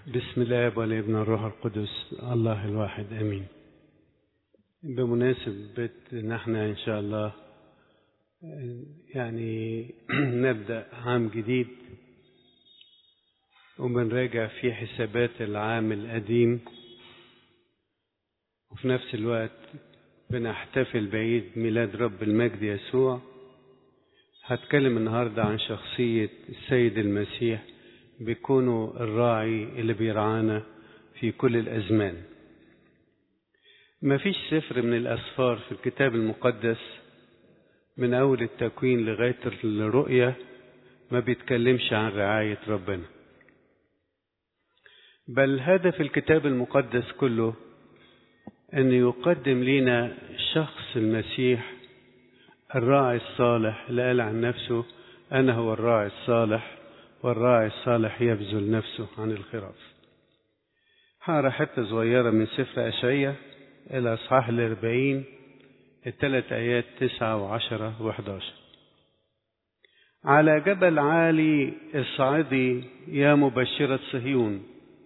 بسم الله والابن والروح القدس الله الواحد امين بمناسبة ان احنا ان شاء الله يعني نبدأ عام جديد وبنراجع فيه حسابات العام القديم وفي نفس الوقت بنحتفل بعيد ميلاد رب المجد يسوع هتكلم النهاردة عن شخصية السيد المسيح بيكونوا الراعي اللي بيرعانا في كل الأزمان ما فيش سفر من الأسفار في الكتاب المقدس من أول التكوين لغاية الرؤية ما بيتكلمش عن رعاية ربنا بل هدف الكتاب المقدس كله أن يقدم لنا شخص المسيح الراعي الصالح اللي قال عن نفسه أنا هو الراعي الصالح والراعي الصالح يبذل نفسه عن الخراف هقرا حتة صغيرة من سفر أشعية إلى أصحاح الأربعين الثلاث آيات تسعة وعشرة وحداشر على جبل عالي اصعدي يا مبشرة صهيون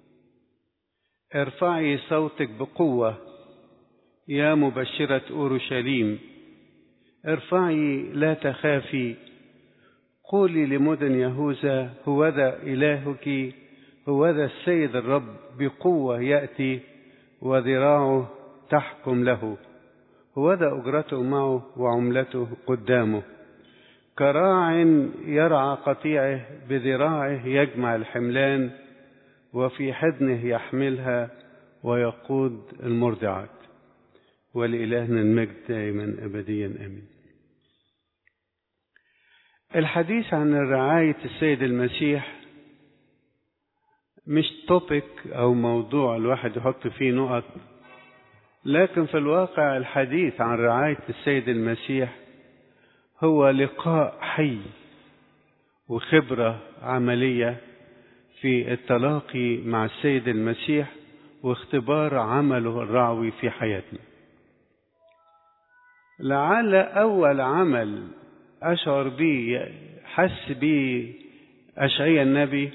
ارفعي صوتك بقوة يا مبشرة أورشليم ارفعي لا تخافي قولي لمدن يهوذا هوذا إلهك هوذا السيد الرب بقوة يأتي وذراعه تحكم له هوذا أجرته معه وعملته قدامه كراع يرعى قطيعه بذراعه يجمع الحملان وفي حضنه يحملها ويقود المرضعات ولإلهنا المجد دائما أبديا آمين الحديث عن رعاية السيد المسيح مش توبيك أو موضوع الواحد يحط فيه نقط لكن في الواقع الحديث عن رعاية السيد المسيح هو لقاء حي وخبرة عملية في التلاقي مع السيد المسيح واختبار عمله الرعوي في حياتنا لعل أول عمل أشعر به حس به أشعيا النبي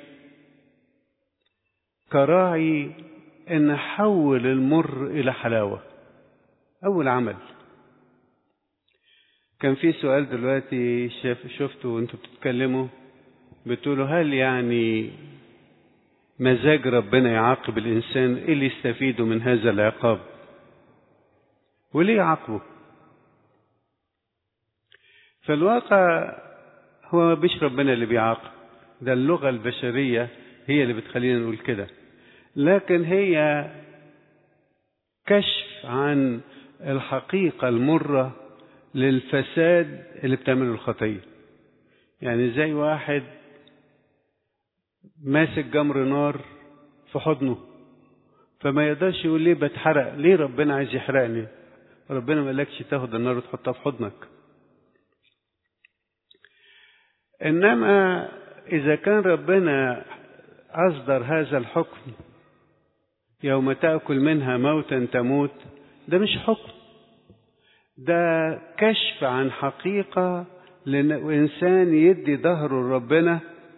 كراعي أن حول المر إلى حلاوة أول عمل كان في سؤال دلوقتي شاف شفته وانتوا بتتكلموا بتقولوا هل يعني مزاج ربنا يعاقب الإنسان إيه اللي يستفيده من هذا العقاب وليه يعاقبه في الواقع هو مش ربنا اللي بيعاقب ده اللغة البشرية هي اللي بتخلينا نقول كده لكن هي كشف عن الحقيقة المرة للفساد اللي بتعمله الخطية يعني زي واحد ماسك جمر نار في حضنه فما يقدرش يقول ليه بتحرق ليه ربنا عايز يحرقني ربنا ما قالكش تاخد النار وتحطها في حضنك انما اذا كان ربنا اصدر هذا الحكم يوم تاكل منها موتا تموت ده مش حكم ده كشف عن حقيقه وانسان يدي ظهره لربنا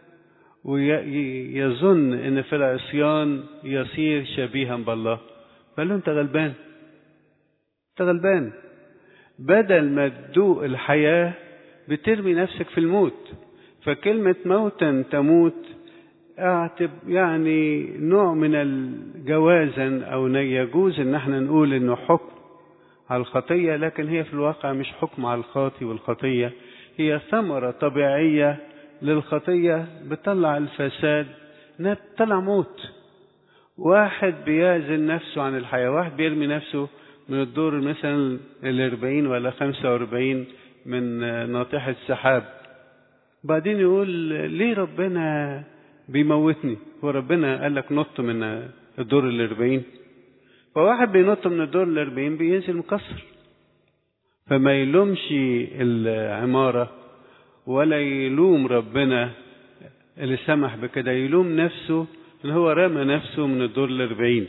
ويظن ان في العصيان يصير شبيها بالله فقال له انت غلبان انت غلبان بدل ما تدوق الحياه بترمي نفسك في الموت فكلمة موتا تموت اعتب يعني نوع من الجوازا او يجوز ان احنا نقول انه حكم على الخطية لكن هي في الواقع مش حكم على الخاطي والخطية هي ثمرة طبيعية للخطية بتطلع الفساد انها بتطلع موت واحد بيعزل نفسه عن الحياة واحد بيرمي نفسه من الدور مثلا الأربعين ولا خمسة وأربعين من ناطحة السحاب بعدين يقول ليه ربنا بيموتني هو ربنا قال لك نط من الدور الأربعين فواحد بينط من الدور الأربعين بينزل مكسر فما يلومش العمارة ولا يلوم ربنا اللي سمح بكده يلوم نفسه ان هو رمى نفسه من الدور الأربعين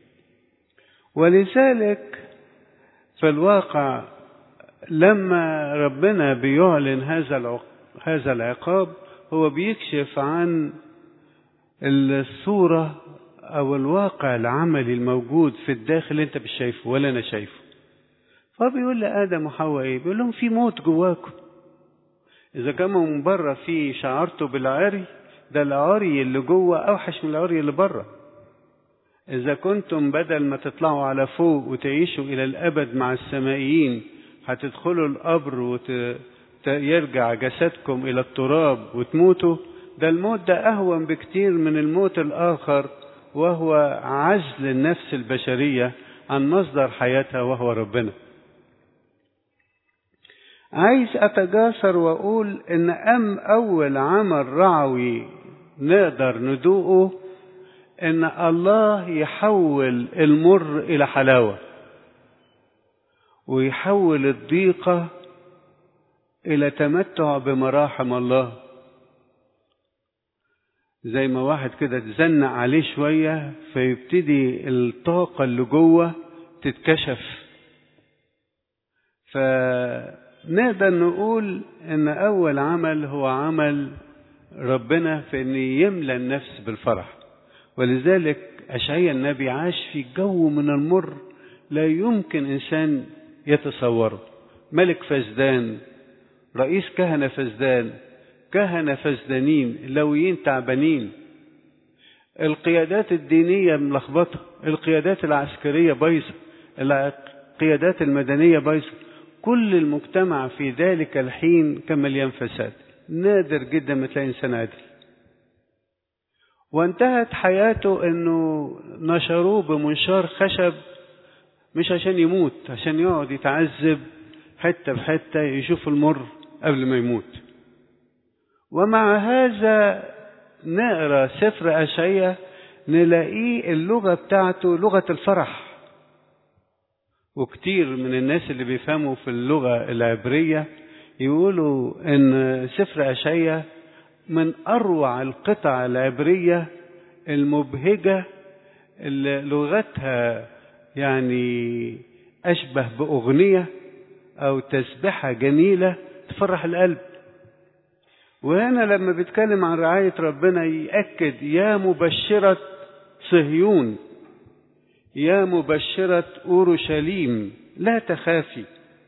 ولذلك في الواقع لما ربنا بيعلن هذا هذا العقاب هو بيكشف عن الصورة او الواقع العملي الموجود في الداخل انت مش شايفه ولا انا شايفه فبيقول لادم وحواء ايه بيقول لهم في موت جواكم اذا كان من بره في شعرته بالعري ده العري اللي جوه اوحش من العري اللي بره اذا كنتم بدل ما تطلعوا على فوق وتعيشوا الى الابد مع السمائيين هتدخلوا القبر ويرجع جسدكم الى التراب وتموتوا ده الموت ده اهون بكتير من الموت الاخر وهو عزل النفس البشريه عن مصدر حياتها وهو ربنا عايز اتجاسر واقول ان ام اول عمل رعوي نقدر ندوقه ان الله يحول المر الى حلاوه ويحول الضيقه الى تمتع بمراحم الله زي ما واحد كده تزنق عليه شويه فيبتدي الطاقه اللي جوه تتكشف فنقدر نقول ان اول عمل هو عمل ربنا في ان يملى النفس بالفرح ولذلك اشعيا النبي عاش في جو من المر لا يمكن انسان يتصوره ملك فزدان رئيس كهنه فزدان كهنه فزدانين لويين تعبانين القيادات الدينيه ملخبطه القيادات العسكريه بايظه القيادات المدنيه بايظه كل المجتمع في ذلك الحين كان مليان فساد نادر جدا ما تلاقي انسان عادل وانتهت حياته انه نشروه بمنشار خشب مش عشان يموت عشان يقعد يتعذب حته بحته يشوف المر قبل ما يموت ومع هذا نقرا سفر اشعياء نلاقيه اللغه بتاعته لغه الفرح وكتير من الناس اللي بيفهموا في اللغه العبريه يقولوا ان سفر اشعياء من اروع القطع العبريه المبهجه اللي لغتها يعني اشبه باغنيه او تسبحه جميله تفرح القلب وهنا لما بيتكلم عن رعايه ربنا ياكد يا مبشره صهيون يا مبشره اورشليم لا تخافي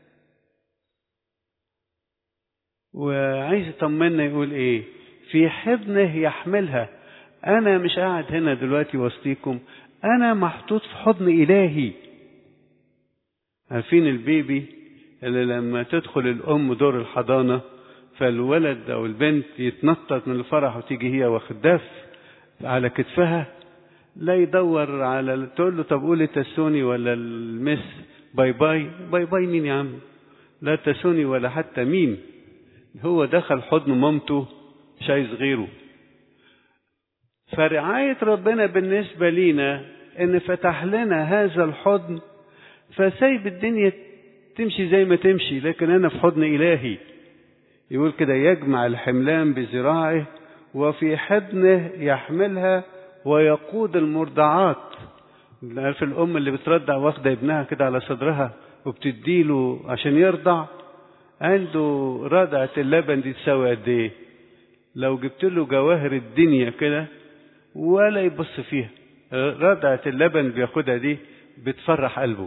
وعايز يطمنا يقول ايه في حضنه يحملها انا مش قاعد هنا دلوقتي وسطيكم انا محطوط في حضن الهي عارفين البيبي اللي لما تدخل الام دور الحضانه فالولد او البنت يتنطط من الفرح وتيجي هي واخداف على كتفها لا يدور على تقول له طب قولي تسوني ولا المس باي باي باي باي مين يا عم لا تسوني ولا حتى مين هو دخل حضن مامته مش عايز غيره فرعاية ربنا بالنسبة لينا ان فتح لنا هذا الحضن فسايب الدنيا تمشي زي ما تمشي لكن انا في حضن الهي يقول كده يجمع الحملان بذراعه وفي حضنه يحملها ويقود المرضعات عارف الام اللي بترضع واخده ابنها كده على صدرها وبتديله عشان يرضع عنده رضعة اللبن دي تساوي قد ايه لو جبت له جواهر الدنيا كده ولا يبص فيها رضعة اللبن بياخدها دي بتفرح قلبه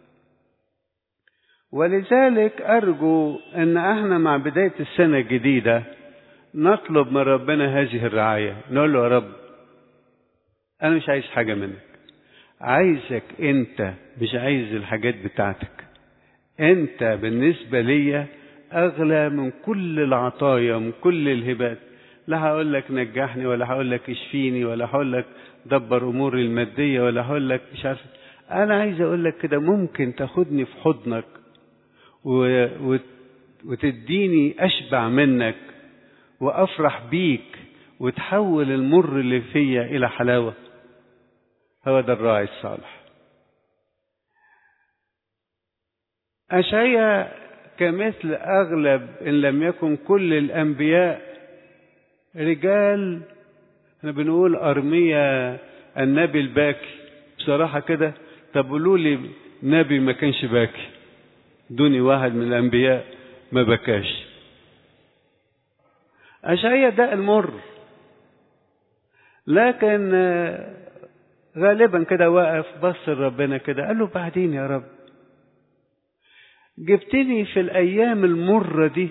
ولذلك أرجو أن احنا مع بداية السنة الجديدة نطلب من ربنا هذه الرعاية نقول له يا رب أنا مش عايز حاجة منك عايزك أنت مش عايز الحاجات بتاعتك أنت بالنسبة ليا أغلى من كل العطايا من كل الهبات لا هقول لك نجحني ولا هقول لك اشفيني ولا هقول لك دبر اموري الماديه ولا هقول لك مش عارف انا عايز اقول لك كده ممكن تاخدني في حضنك و... و... وتديني اشبع منك وافرح بيك وتحول المر اللي فيا الى حلاوه هو ده الراعي الصالح اشعيا كمثل اغلب ان لم يكن كل الانبياء رجال احنا بنقول ارميا النبي الباكي بصراحه كده طب قولوا لي نبي ما كانش باكي دوني واحد من الانبياء ما بكاش اشعيا ده المر لكن غالبا كده واقف بص لربنا كده قال له بعدين يا رب جبتني في الأيام المرة دي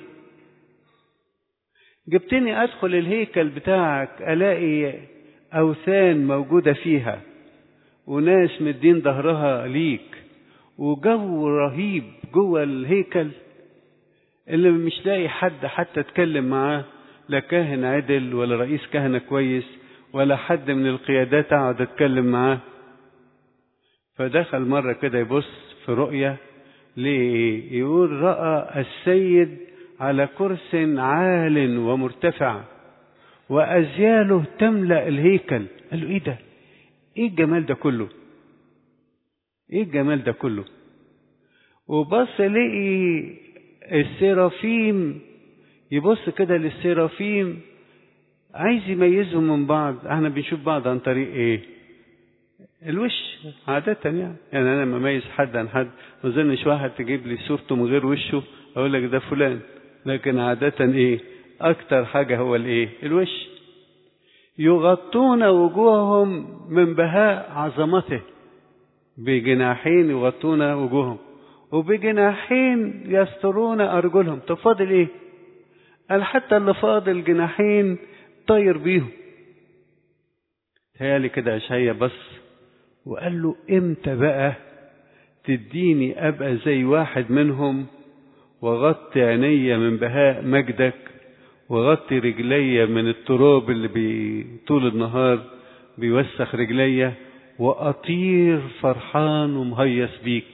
جبتني أدخل الهيكل بتاعك ألاقي أوثان موجودة فيها وناس مدين ظهرها ليك وجو رهيب جوه الهيكل اللي مش لاقي حد حتى اتكلم معاه لا كاهن عدل ولا رئيس كهنة كويس ولا حد من القيادات اقعد اتكلم معاه فدخل مرة كده يبص في رؤية ليه يقول رأى السيد على كرس عال ومرتفع وأزياله تملأ الهيكل قال له ايه ده ايه الجمال ده كله ايه الجمال ده كله وبص لقي السرافيم يبص كده للسرافيم عايز يميزهم من بعض احنا بنشوف بعض عن طريق ايه الوش عادة يعني يعني انا لما اميز حد عن حد ما اظنش واحد تجيب لي صورته من غير وشه اقول لك ده فلان لكن عادة ايه اكتر حاجة هو الايه الوش يغطون وجوههم من بهاء عظمته بجناحين يغطون وجوههم وبجناحين يسترون أرجلهم طب فاضل إيه؟ قال حتى اللي فاضل جناحين طاير بيهم تهيالي كده أشعيا بس وقال له إمتى بقى تديني أبقى زي واحد منهم وغطي عيني من بهاء مجدك وغطي رجلي من التراب اللي بي طول النهار بيوسخ رجلي وأطير فرحان ومهيص بيك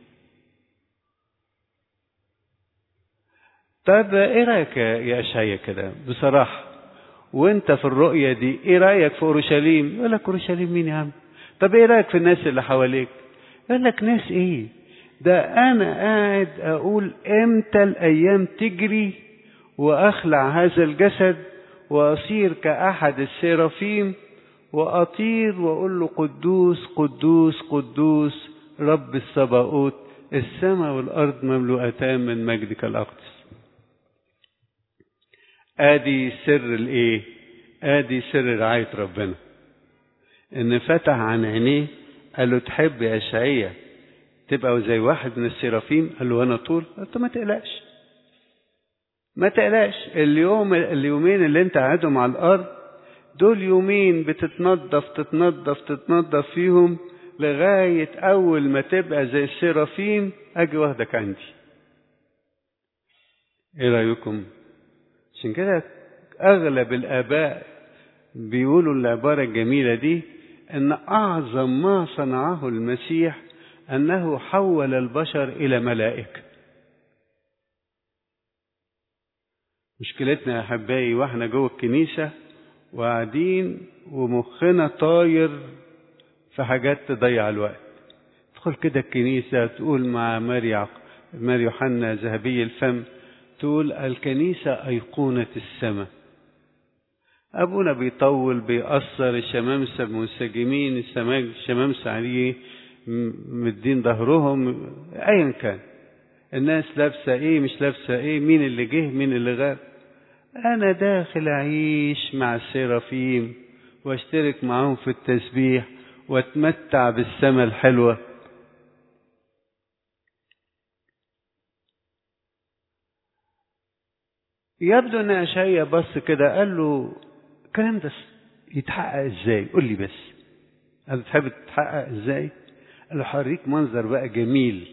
طب ايه رايك يا اشعيا كده بصراحه وانت في الرؤيه دي ايه رايك في اورشليم يقول لك اورشليم مين يا عم طب ايه رايك في الناس اللي حواليك يقول لك ناس ايه ده انا قاعد اقول امتى الايام تجري واخلع هذا الجسد واصير كاحد السرافيم واطير واقول له قدوس قدوس قدوس رب السباوت السماء والارض مملوءتان من مجدك الاقدس ادي سر الايه ادي سر رعايه ربنا ان فتح عن عينيه قال له تحب يا اشعيا تبقى زي واحد من السرافيم قال له انا طول قال له ما تقلقش ما تقلقش اليوم اليومين اللي انت قاعدهم على الارض دول يومين بتتنظف تتنظف تتنظف فيهم لغاية أول ما تبقى زي السرافيم أجي واخدك عندي. إيه رأيكم؟ عشان كده أغلب الآباء بيقولوا العبارة الجميلة دي أن أعظم ما صنعه المسيح أنه حول البشر إلى ملائكة. مشكلتنا يا أحبائي وإحنا جوه الكنيسة وقاعدين ومخنا طاير في حاجات تضيع الوقت. تدخل كده الكنيسة تقول مع ماري ماري يوحنا ذهبي الفم تقول الكنيسة أيقونة السماء أبونا بيطول بيأثر الشمامسة منسجمين الشمامسة عليه مدين ظهرهم أيا كان الناس لابسة إيه مش لابسة إيه مين اللي جه مين اللي غاب أنا داخل أعيش مع السرافيم واشترك معاهم في التسبيح واتمتع بالسماء الحلوه يبدو ان اشعيا بص كده قال له الكلام ده يتحقق ازاي قول لي بس قال تحب تتحقق ازاي قال له حريك منظر بقى جميل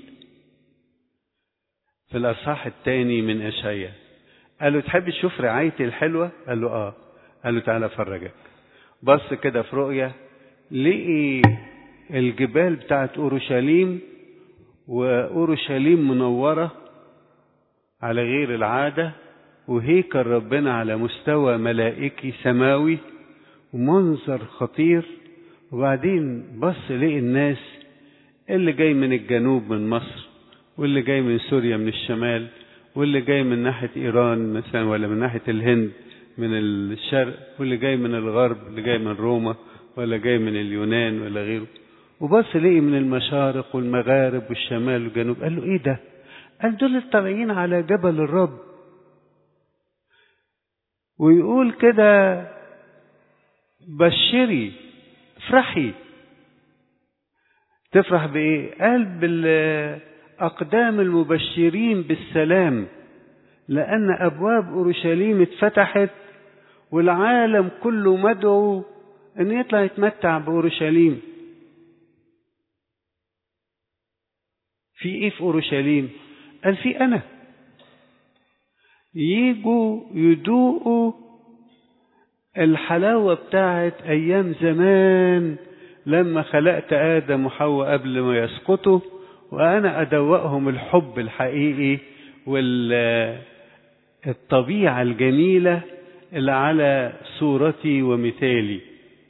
في الاصحاح الثاني من اشعيا قال له تحب تشوف رعايتي الحلوه قال له اه قال له تعالى افرجك بص كده في رؤيه لقي الجبال بتاعت اورشليم واورشليم منوره على غير العاده وهيكل ربنا على مستوى ملائكي سماوي ومنظر خطير وبعدين بص لقي الناس اللي جاي من الجنوب من مصر واللي جاي من سوريا من الشمال واللي جاي من ناحية إيران مثلا ولا من ناحية الهند من الشرق واللي جاي من الغرب اللي جاي من روما ولا جاي من اليونان ولا غيره وبص لقي من المشارق والمغارب والشمال والجنوب قال له ايه ده قال دول الطالعين على جبل الرب ويقول كده بشري افرحي تفرح بإيه؟ قال بالأقدام المبشرين بالسلام لأن أبواب أورشليم اتفتحت والعالم كله مدعو أن يطلع يتمتع بأورشليم في إيه في أورشليم؟ قال في أنا يجوا يدوقوا الحلاوة بتاعت أيام زمان لما خلقت آدم وحواء قبل ما يسقطوا وأنا أدوقهم الحب الحقيقي والطبيعة الجميلة اللي على صورتي ومثالي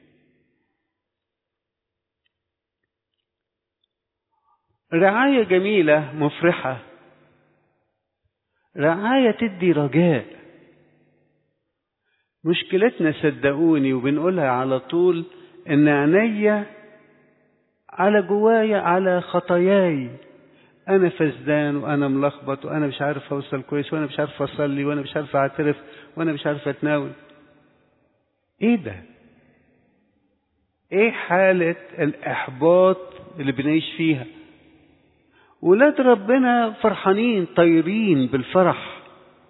رعاية جميلة مفرحة رعاية تدي رجاء مشكلتنا صدقوني وبنقولها على طول ان عينيا على جوايا على خطاياي انا فسدان وانا ملخبط وانا مش عارف اوصل كويس وانا مش عارف اصلي وانا مش عارف اعترف وانا مش عارف اتناول ايه ده ايه حالة الاحباط اللي بنعيش فيها ولاد ربنا فرحانين طايرين بالفرح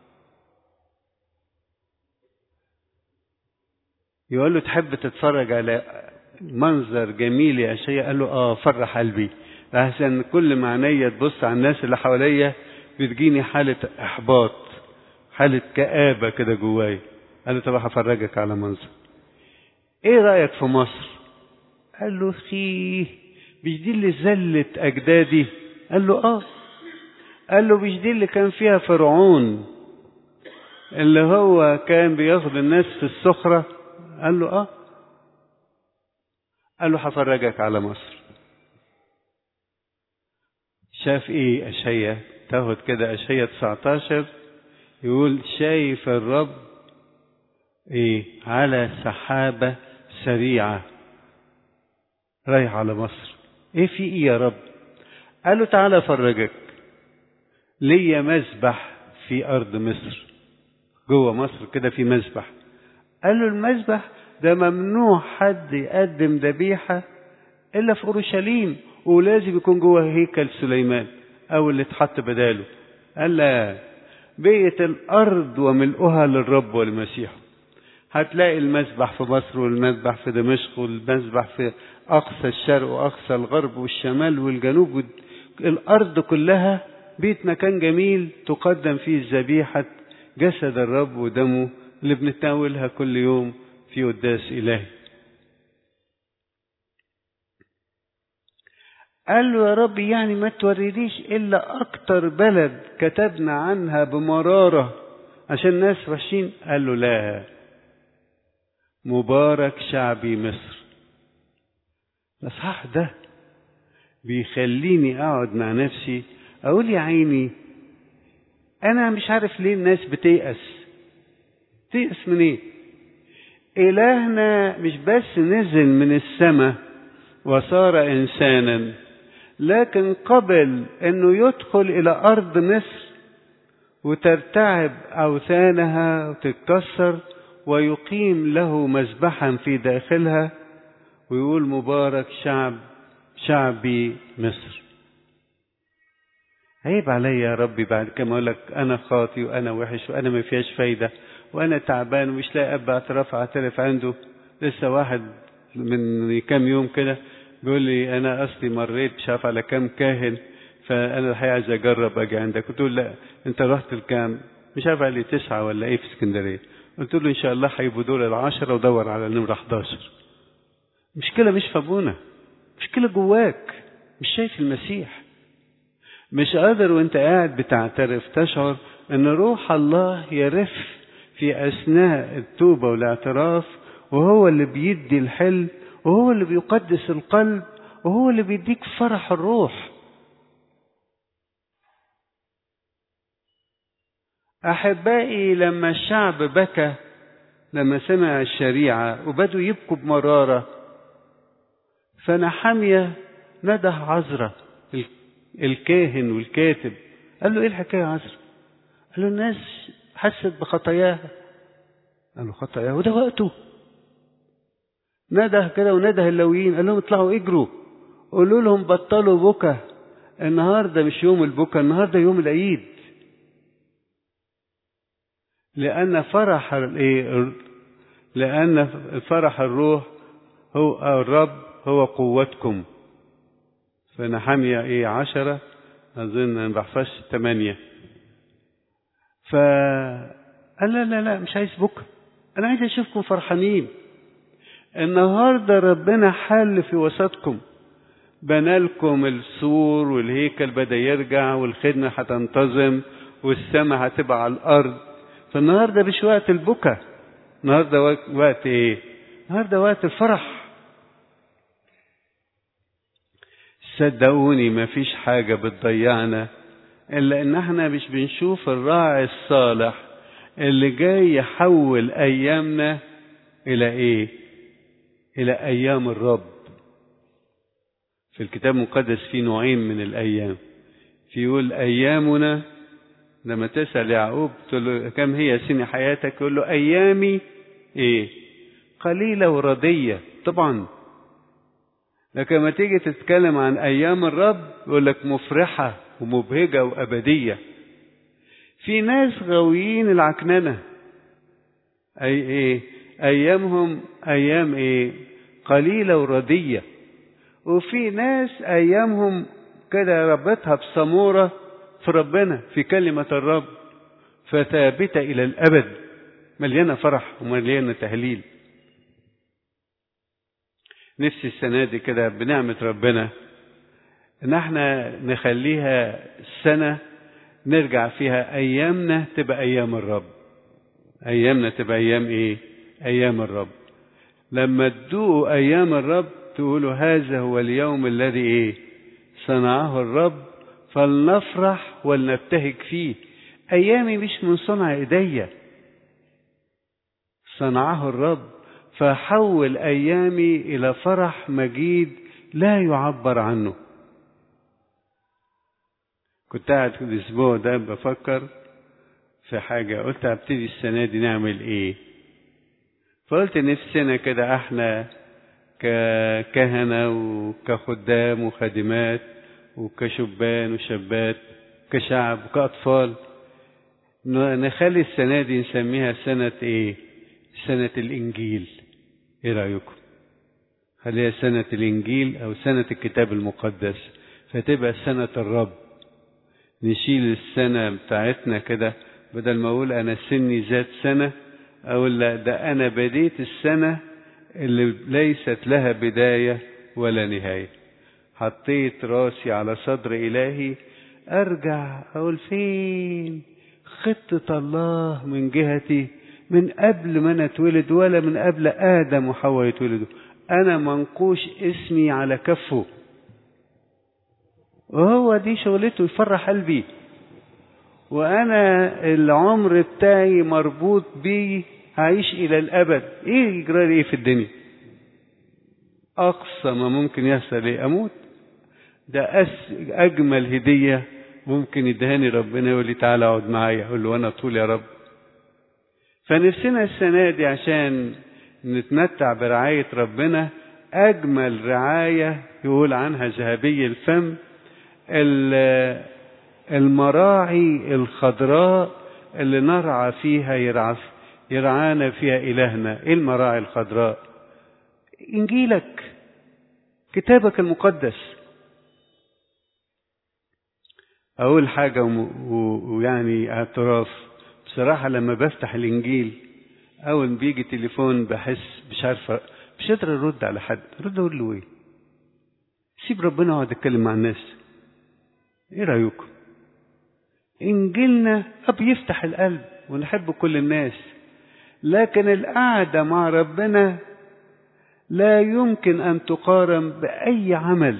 يقول له تحب تتفرج على منظر جميل يا شيء قال له اه فرح قلبي عشان كل ما عينيا تبص على الناس اللي حواليا بتجيني حالة احباط حالة كآبة كده جوايا قال له طب هفرجك على منظر ايه رأيك في مصر قال له خيه مش دي اللي زلت اجدادي قال له اه قال له مش دي اللي كان فيها فرعون اللي هو كان بياخد الناس في السخرة قال له اه قال له هفرجك على مصر شاف ايه اشياء تاخد كده اشياء 19 يقول شايف الرب ايه على سحابة سريعة رايح على مصر ايه في ايه يا رب قال له تعالى افرجك ليا مذبح في ارض مصر جوه مصر كده في مذبح قال له المذبح ده ممنوع حد يقدم ذبيحة إلا في أورشليم ولازم يكون جوه هيكل سليمان أو اللي اتحط بداله قال لا بيت الأرض وملؤها للرب والمسيح هتلاقي المذبح في مصر والمذبح في دمشق والمذبح في أقصى الشرق وأقصى الغرب والشمال والجنوب الأرض كلها بيت مكان جميل تقدم فيه ذبيحة جسد الرب ودمه اللي بنتناولها كل يوم في قداس إلهي قال له يا رب يعني ما توريليش إلا أكتر بلد كتبنا عنها بمرارة عشان الناس وحشين قال له لا مبارك شعبي مصر الإصحاح ده بيخليني أقعد مع نفسي أقول يا عيني أنا مش عارف ليه الناس بتيأس تيأس من إيه؟ إلهنا مش بس نزل من السماء وصار إنسانا لكن قبل أنه يدخل إلى أرض مصر وترتعب أوثانها وتتكسر ويقيم له مذبحا في داخلها ويقول مبارك شعب شعبي مصر عيب عليا يا ربي بعد كما اقول لك انا خاطي وانا وحش وانا ما فيهاش فايده وانا تعبان ومش لاقي اب اعتراف اعترف عنده لسه واحد من كام يوم كده بيقول لي انا اصلي مريت مش عارف على كام كاهن فانا الحقيقه عايز اجرب اجي عندك قلت له لا انت رحت الكام مش عارف علي تسعه ولا ايه في اسكندريه قلت له ان شاء الله هيبقوا دول العشره ودور على نمره 11 مشكله مش في ابونا مشكله جواك مش شايف المسيح مش قادر وانت قاعد بتعترف تشعر ان روح الله يرف في اثناء التوبه والاعتراف وهو اللي بيدي الحل وهو اللي بيقدس القلب وهو اللي بيديك فرح الروح احبائي لما الشعب بكى لما سمع الشريعه وبدوا يبكوا بمراره فنحمية نده عذرة الكاهن والكاتب قال له ايه الحكايه يا عذرة قال له الناس حست بخطاياها قال له خطاياها وده وقته نده كده ونده اللويين قال لهم اطلعوا اجروا قولوا لهم بطلوا بكى النهاردة مش يوم البكى النهاردة يوم العيد لأن فرح الايه لأن فرح الروح هو الرب هو قوتكم فنحمية ايه عشرة أظن ما بحفظش ثمانية ف قال لا لا لا مش عايز بكرة أنا عايز أشوفكم فرحانين النهاردة ربنا حل في وسطكم بنالكم السور والهيكل بدأ يرجع والخدمة هتنتظم والسماء هتبقى على الأرض فالنهاردة مش وقت البكا النهاردة وقت ايه النهاردة وقت الفرح صدقوني مفيش حاجة بتضيعنا إلا إن احنا مش بنشوف الراعي الصالح اللي جاي يحول أيامنا إلى إيه؟ إلى أيام الرب. في الكتاب المقدس في نوعين من الأيام. في يقول أيامنا لما تسأل يعقوب تقول له كم هي سن حياتك؟ يقول له أيامي إيه؟ قليلة وردية طبعا لكن لما تيجي تتكلم عن أيام الرب يقول لك مفرحة ومبهجة وأبدية في ناس غاويين العكننة أي إيه أيامهم أيام إيه قليلة وردية وفي ناس أيامهم كده ربطها بصمورة في ربنا في كلمة الرب فثابتة إلى الأبد مليانة فرح ومليانة تهليل نفسي السنة دي كده بنعمة ربنا إن احنا نخليها سنة نرجع فيها أيامنا تبقى أيام الرب أيامنا تبقى أيام إيه؟ أيام الرب لما تدوقوا أيام الرب تقولوا هذا هو اليوم الذي إيه؟ صنعه الرب فلنفرح ولنبتهج فيه أيامي مش من صنع إيديا صنعه الرب فحول أيامي إلى فرح مجيد لا يعبر عنه كنت قاعد في الأسبوع ده بفكر في حاجة قلت هبتدي السنة دي نعمل إيه فقلت نفسنا كده احنا ككهنة وكخدام وخادمات وكشبان وشابات كشعب وكأطفال نخلي السنة دي نسميها سنة ايه سنة الإنجيل ايه رأيكم خليها سنة الإنجيل أو سنة الكتاب المقدس فتبقى سنة الرب نشيل السنة بتاعتنا كده بدل ما أقول أنا سني زاد سنة أقول لا ده أنا بديت السنة اللي ليست لها بداية ولا نهاية حطيت راسي على صدر إلهي أرجع أقول فين خطة الله من جهتي من قبل ما أنا اتولد ولا من قبل آدم وحواء يتولدوا أنا منقوش اسمي على كفه وهو دي شغلته يفرح قلبي وأنا العمر بتاعي مربوط بيه هعيش إلى الأبد إيه يجرى لي إيه في الدنيا أقصى ما ممكن يحصل إيه أموت ده أس أجمل هدية ممكن يدهاني ربنا يقول لي تعالى اقعد معايا أقول له أنا طول يا رب فنفسنا السنة دي عشان نتمتع برعاية ربنا أجمل رعاية يقول عنها ذهبي الفم المراعي الخضراء اللي نرعى فيها يرعى يرعانا فيها إلهنا إيه المراعي الخضراء إنجيلك كتابك المقدس أقول حاجة ويعني اعتراف بصراحة لما بفتح الإنجيل أول ما بيجي تليفون بحس مش عارفة مش قادر أرد على حد أرد أقول له إيه سيب ربنا اقعد أتكلم مع الناس إيه رأيكم إنجيلنا بيفتح القلب ونحب كل الناس لكن القعدة مع ربنا لا يمكن أن تقارن بأي عمل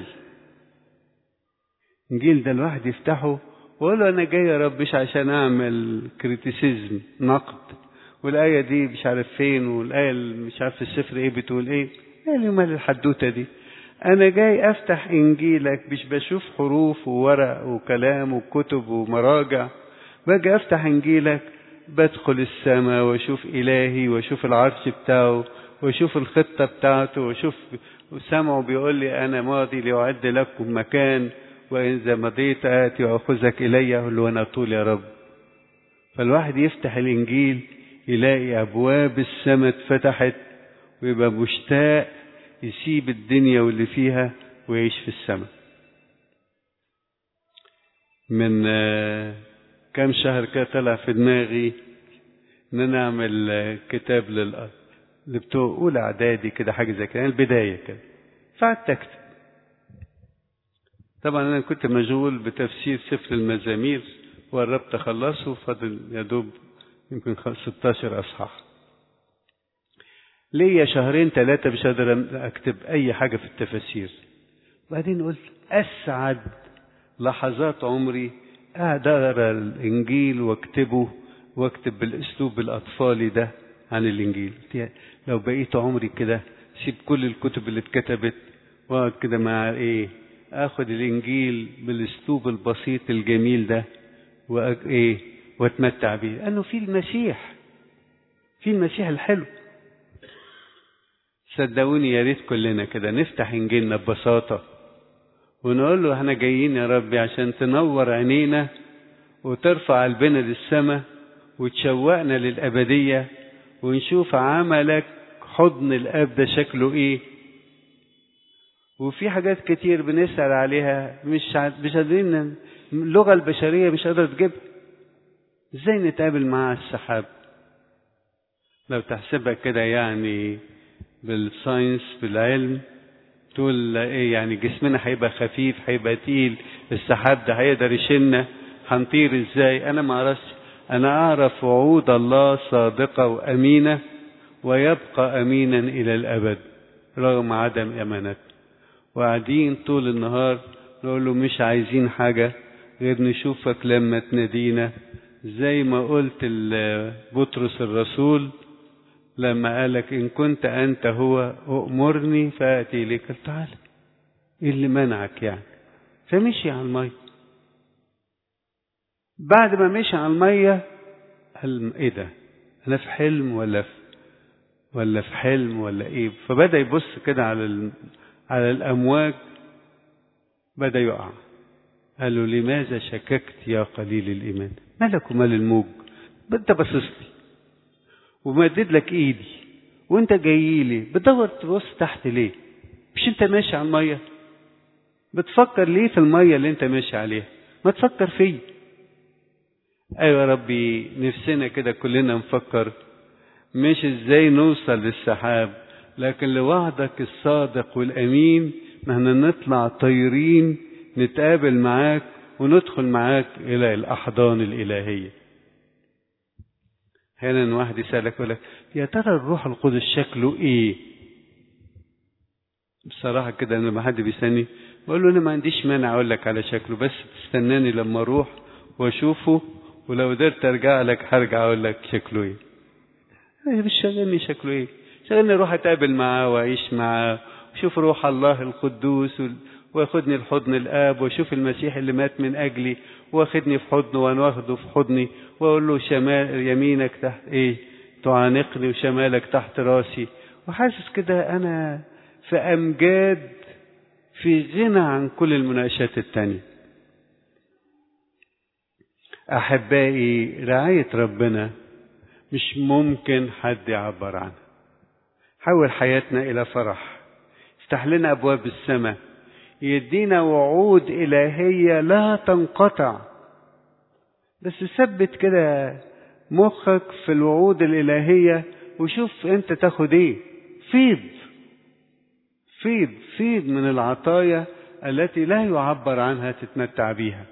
إنجيل ده الواحد يفتحه ويقول له أنا جاي يا رب مش عشان أعمل كريتيسيزم نقد والآية دي مش عارف فين والآية مش عارف في السفر إيه بتقول إيه إيه اللي مال الحدوتة دي أنا جاي أفتح إنجيلك مش بشوف حروف وورق وكلام وكتب ومراجع باجي أفتح إنجيلك بدخل السماء وأشوف إلهي وأشوف العرش بتاعه واشوف الخطة بتاعته واشوف وسامعه بيقول لي انا ماضي لاعد لكم مكان واذا مضيت اتي واخذك الي اقول له انا طول يا رب فالواحد يفتح الانجيل يلاقي ابواب السماء اتفتحت ويبقى مشتاق يسيب الدنيا واللي فيها ويعيش في السماء من كام شهر كده طلع في دماغي ان انا اعمل كتاب للارض اللي بتوع اولى اعدادي كده حاجه زي كده البدايه كده فقعدت اكتب طبعا انا كنت مشغول بتفسير سفر المزامير وقربت اخلصه فاضل يا دوب يمكن 16 اصحاح ليا شهرين ثلاثة مش قادر أكتب أي حاجة في التفاسير بعدين قلت أسعد لحظات عمري قاعد أقرأ الإنجيل وأكتبه وأكتب بالأسلوب الأطفالي ده عن الإنجيل لو بقيت عمري كده سيب كل الكتب اللي اتكتبت وأقعد كده مع إيه آخد الإنجيل بالأسلوب البسيط الجميل ده وإيه وأتمتع بيه لأنه في المسيح في المسيح الحلو صدقوني يا ريت كلنا كده نفتح انجيلنا ببساطه ونقول له احنا جايين يا ربي عشان تنور عينينا وترفع قلبنا للسماء وتشوقنا للابديه ونشوف عملك حضن الاب ده شكله ايه وفي حاجات كتير بنسأل عليها مش مش قادرين اللغة البشرية مش قادرة تجيبها ازاي نتقابل مع السحاب لو تحسبها كده يعني بالساينس بالعلم تقول ايه يعني جسمنا هيبقى خفيف هيبقى تقيل السحاب ده هيقدر يشيلنا هنطير ازاي انا ما اعرفش انا اعرف وعود الله صادقة وامينة ويبقى امينا الى الابد رغم عدم امانته وقاعدين طول النهار نقول له مش عايزين حاجة غير نشوفك لما تنادينا زي ما قلت بطرس الرسول لما قالك إن كنت أنت هو أؤمرني فأتي إليك تعالى إيه اللي منعك يعني فمشي على المية بعد ما مشي على المية قال إيه ده أنا في حلم ولا في ولا في حلم ولا إيه فبدأ يبص كده على ال... على الأمواج بدأ يقع قال له لماذا شككت يا قليل الإيمان مالك ومال الموج انت باصص لي ومدد لك ايدي وانت جاي لي بتدور تبص تحت ليه مش انت ماشي على الميه بتفكر ليه في الميه اللي انت ماشي عليها ما تفكر فيا ايوه يا ربي نفسنا كده كلنا نفكر مش ازاي نوصل للسحاب لكن لوعدك الصادق والامين ما احنا نطلع طايرين نتقابل معاك وندخل معاك الى الاحضان الالهيه احيانا واحد يسالك يقول لك يا ترى الروح القدس شكله ايه بصراحه كده لما حد بيسالني بقول له انا ما عنديش مانع اقول لك على شكله بس تستناني لما اروح واشوفه ولو قدرت ارجع لك هرجع اقول لك شكله ايه مش شاغلني شكله ايه شاغلني اروح اتقابل معاه واعيش معاه واشوف روح الله القدوس وياخدني لحضن الاب واشوف المسيح اللي مات من اجلي واخدني في حضنه وانا واخده في حضني واقول له شمال يمينك تحت ايه تعانقني وشمالك تحت راسي وحاسس كده انا في امجاد في غنى عن كل المناقشات التانية احبائي رعاية ربنا مش ممكن حد يعبر عنها حول حياتنا الى فرح افتح لنا ابواب السماء يدينا وعود إلهية لا تنقطع بس ثبت كده مخك في الوعود الإلهية وشوف أنت تاخد إيه فيض فيض فيض من العطايا التي لا يعبر عنها تتمتع بيها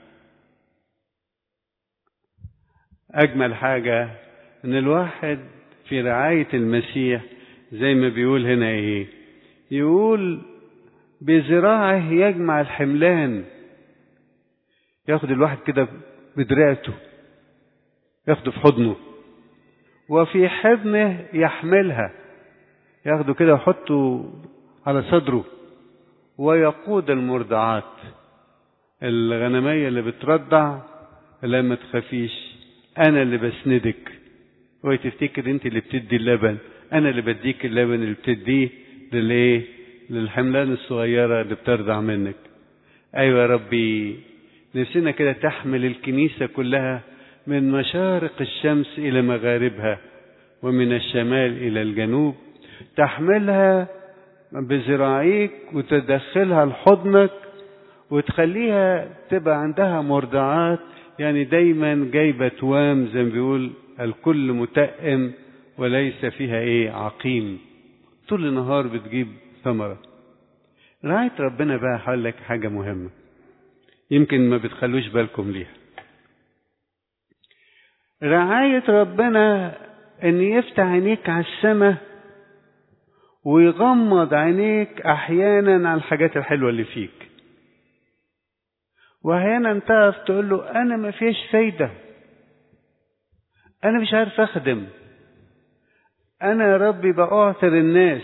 أجمل حاجة إن الواحد في رعاية المسيح زي ما بيقول هنا إيه يقول بذراعه يجمع الحملان ياخد الواحد كده بدراعته ياخده في حضنه وفي حضنه يحملها ياخده كده ويحطه على صدره ويقود المرضعات الغنمية اللي بترضع لا ما تخافيش أنا اللي بسندك وتفتكر أنت اللي بتدي اللبن انا اللي بديك اللبن اللي بتديه للايه للحملان الصغيره اللي بترضع منك ايوه يا ربي نفسنا كده تحمل الكنيسه كلها من مشارق الشمس الى مغاربها ومن الشمال الى الجنوب تحملها بذراعيك وتدخلها لحضنك وتخليها تبقى عندها مرضعات يعني دايما جايبه توام زي ما بيقول الكل متأم وليس فيها ايه عقيم طول النهار بتجيب ثمرة رعاية ربنا بقى هقول لك حاجة مهمة يمكن ما بتخلوش بالكم ليها رعاية ربنا ان يفتح عينيك على السماء ويغمض عينيك احيانا على الحاجات الحلوة اللي فيك واحيانا تقف تقول له انا ما فيش فايده انا مش عارف اخدم انا يا ربي بعثر الناس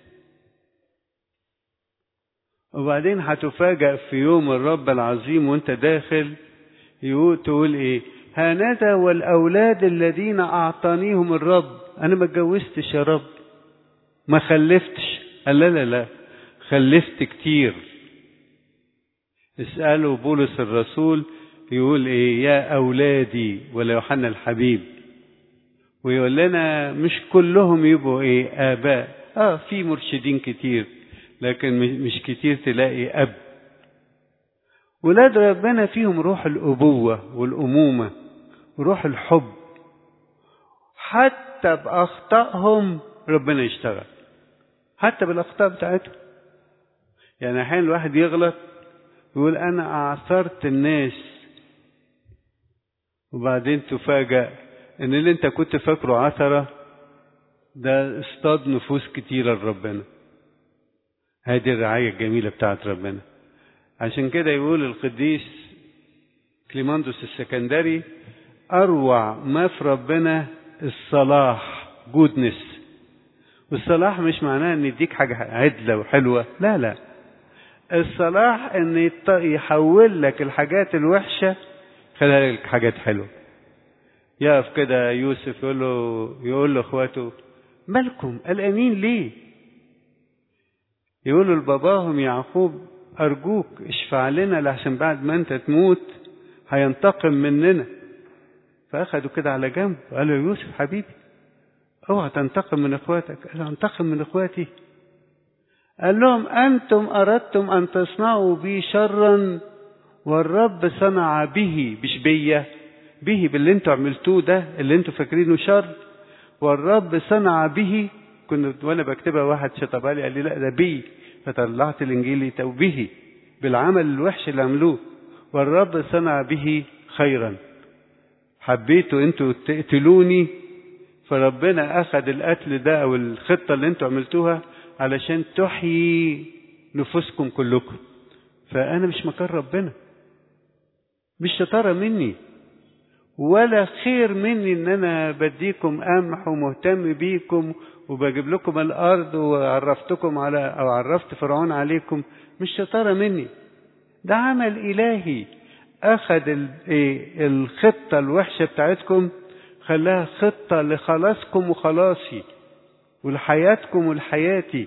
وبعدين هتفاجأ في يوم الرب العظيم وانت داخل يقول تقول ايه هانذا والاولاد الذين اعطانيهم الرب انا ما اتجوزتش يا رب ما خلفتش قال لا لا لا خلفت كتير اسألوا بولس الرسول يقول ايه يا اولادي ولا يوحنا الحبيب ويقول لنا مش كلهم يبقوا ايه اباء اه في مرشدين كتير لكن مش كتير تلاقي اب ولاد ربنا فيهم روح الابوه والامومه وروح الحب حتى باخطائهم ربنا يشتغل حتى بالاخطاء بتاعتهم يعني احيانا الواحد يغلط يقول انا اعثرت الناس وبعدين تفاجأ ان اللي انت كنت فاكره عثرة ده اصطاد نفوس كتيرة لربنا هذه الرعاية الجميلة بتاعت ربنا عشان كده يقول القديس كليماندوس السكندري اروع ما في ربنا الصلاح جودنس والصلاح مش معناه ان يديك حاجة عدلة وحلوة لا لا الصلاح ان يحول لك الحاجات الوحشة خليها لك حاجات حلوة يقف كده يوسف يقول له يقول له اخواته مالكم قلقانين ليه يقولوا لباباهم يعقوب ارجوك اشفع لنا لحسن بعد ما انت تموت هينتقم مننا فاخدوا كده على جنب قالوا يا يوسف حبيبي اوعى تنتقم من اخواتك قال انتقم من اخواتي قال لهم أنتم أردتم أن تصنعوا بي شرا والرب صنع به مش بيا به باللي انتوا عملتوه ده اللي انتوا فاكرينه شر والرب صنع به كنت وانا بكتبها واحد شطبها لي قال لي لا ده بي فطلعت الانجيل به بالعمل الوحش اللي عملوه والرب صنع به خيرا حبيتوا انتوا تقتلوني فربنا اخذ القتل ده او الخطه اللي انتوا عملتوها علشان تحيي نفوسكم كلكم فأنا مش مكان ربنا مش شطارة مني ولا خير مني ان انا بديكم قمح ومهتم بيكم وبجيب لكم الارض وعرفتكم على او عرفت فرعون عليكم مش شطارة مني ده عمل الهي اخذ الخطة الوحشة بتاعتكم خلاها خطة لخلاصكم وخلاصي ولحياتكم ولحياتي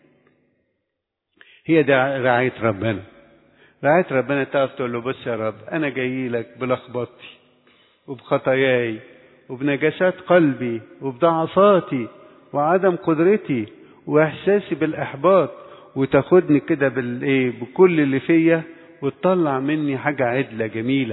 هي ده رعاية ربنا رعاية ربنا تقف تقول له بص يا رب أنا جاي لك بلخبطتي وبخطاياي وبنجاسات قلبي وبضعفاتي وعدم قدرتي وإحساسي بالإحباط وتاخدني كده بالإيه بكل اللي فيا وتطلع مني حاجة عدلة جميلة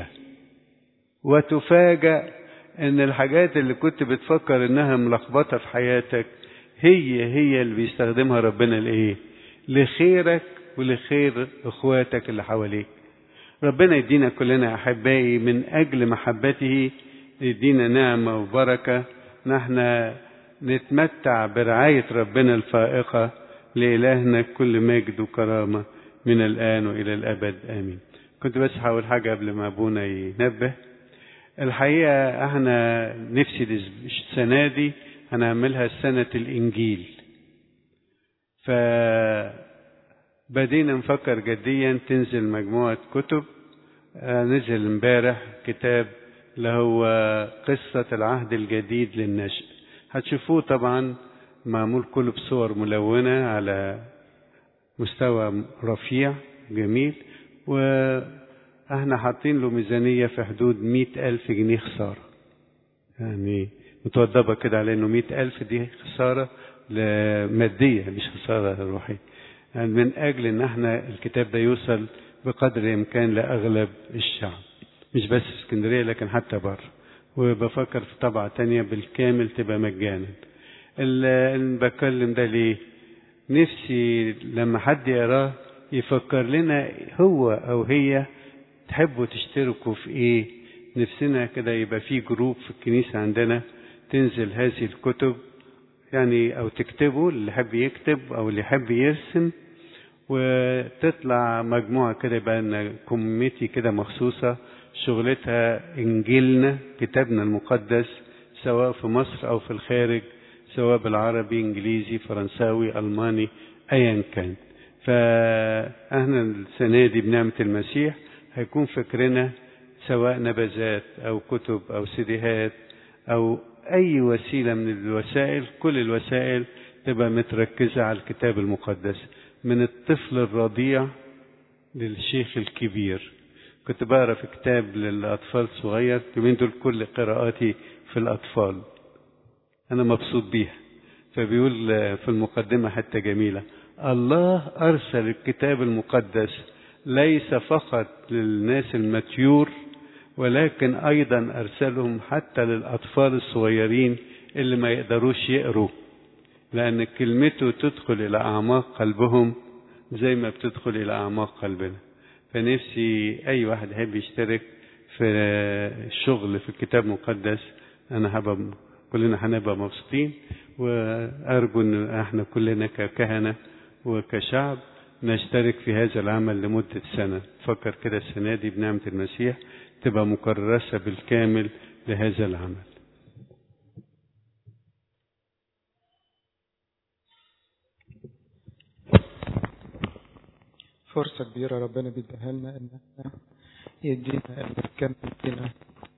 وتفاجأ إن الحاجات اللي كنت بتفكر إنها ملخبطة في حياتك هي هي اللي بيستخدمها ربنا لايه لخيرك ولخير اخواتك اللي حواليك ربنا يدينا كلنا احبائي من اجل محبته يدينا نعمه وبركه نحن نتمتع برعايه ربنا الفائقه لالهنا كل مجد وكرامه من الان والى الابد امين كنت بس هقول حاجه قبل ما ابونا ينبه الحقيقه احنا نفسي السنه دي هنعملها سنة الإنجيل فبدينا نفكر جديا تنزل مجموعة كتب نزل امبارح كتاب اللي هو قصة العهد الجديد للنشء هتشوفوه طبعا معمول كله بصور ملونة على مستوى رفيع جميل واحنا حاطين له ميزانية في حدود مئة ألف جنيه خسارة يعني متوضبة كده على انه مئة ألف دي خسارة مادية مش خسارة روحية يعني من أجل ان احنا الكتاب ده يوصل بقدر الإمكان لأغلب الشعب مش بس اسكندرية لكن حتى بره وبفكر في طبعة تانية بالكامل تبقى مجانا اللي بكلم ده ليه نفسي لما حد يقراه يفكر لنا هو او هي تحبوا تشتركوا في ايه نفسنا كده يبقى في جروب في الكنيسة عندنا تنزل هذه الكتب يعني او تكتبوا اللي يحب يكتب او اللي يحب يرسم وتطلع مجموعة كده يبقى لنا كوميتي كده مخصوصة شغلتها انجيلنا كتابنا المقدس سواء في مصر او في الخارج سواء بالعربي انجليزي فرنساوي الماني ايا كان فاحنا السنه دي بنعمه المسيح هيكون فكرنا سواء نبذات او كتب او سيديهات او اي وسيله من الوسائل كل الوسائل تبقى متركزه على الكتاب المقدس من الطفل الرضيع للشيخ الكبير كنت بقرا في كتاب للاطفال صغير يومين دول كل قراءاتي في الاطفال أنا مبسوط بيها فبيقول في المقدمة حتى جميلة الله أرسل الكتاب المقدس ليس فقط للناس المتيور ولكن أيضا أرسلهم حتى للأطفال الصغيرين اللي ما يقدروش يقروا لأن كلمته تدخل إلى أعماق قلبهم زي ما بتدخل إلى أعماق قلبنا فنفسي أي واحد يحب يشترك في الشغل في الكتاب المقدس أنا هبقى كلنا هنبقى مبسوطين وأرجو أن احنا كلنا ككهنة وكشعب نشترك في هذا العمل لمدة سنة فكر كده السنة دي بنعمة المسيح تبقى مكرسة بالكامل لهذا العمل فرصة كبيرة ربنا بيديها لنا ان احنا يدينا نكمل بينا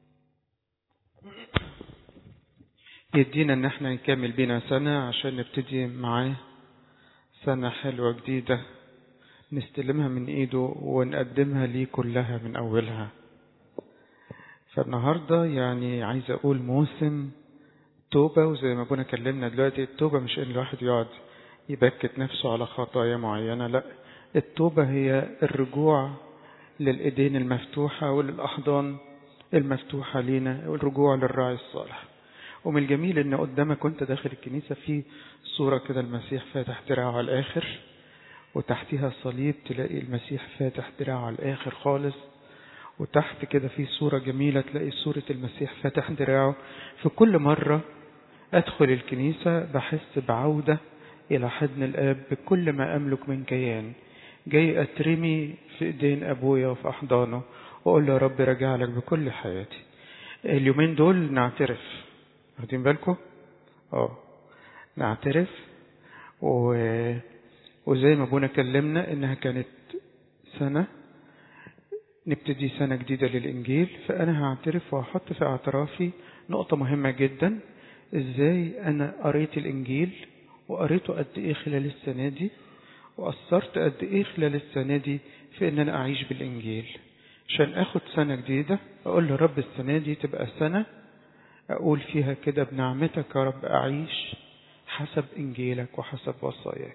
يدينا ان احنا نكمل بينا سنة عشان نبتدي معاه سنة حلوة جديدة نستلمها من ايده ونقدمها ليه كلها من اولها فالنهاردة يعني عايز اقول موسم توبة وزي ما ابونا كلمنا دلوقتي التوبة مش ان الواحد يقعد يبكت نفسه على خطايا معينة لا التوبة هي الرجوع للإيدين المفتوحة وللأحضان المفتوحة لينا والرجوع للراعي الصالح ومن الجميل ان قدامك وانت داخل الكنيسة في صورة كده المسيح فاتح دراعه على الآخر وتحتها صليب تلاقي المسيح فاتح دراعه على الآخر خالص وتحت كده في صورة جميلة تلاقي صورة المسيح فاتح دراعه في كل مرة أدخل الكنيسة بحس بعودة إلى حضن الآب بكل ما أملك من كيان جاي أترمي في إيدين أبويا وفي أحضانه وأقول له يا رب راجع لك بكل حياتي اليومين دول نعترف واخدين بالكم؟ اه نعترف و... وزي ما ابونا كلمنا انها كانت سنة نبتدي سنة جديدة للإنجيل فأنا هعترف وهحط في اعترافي نقطة مهمة جدا ازاي أنا قريت الإنجيل وقريته قد إيه خلال السنة دي وأثرت قد إيه خلال السنة دي في إن أنا أعيش بالإنجيل عشان آخد سنة جديدة أقول له رب السنة دي تبقى سنة أقول فيها كده بنعمتك يا رب أعيش حسب إنجيلك وحسب وصاياك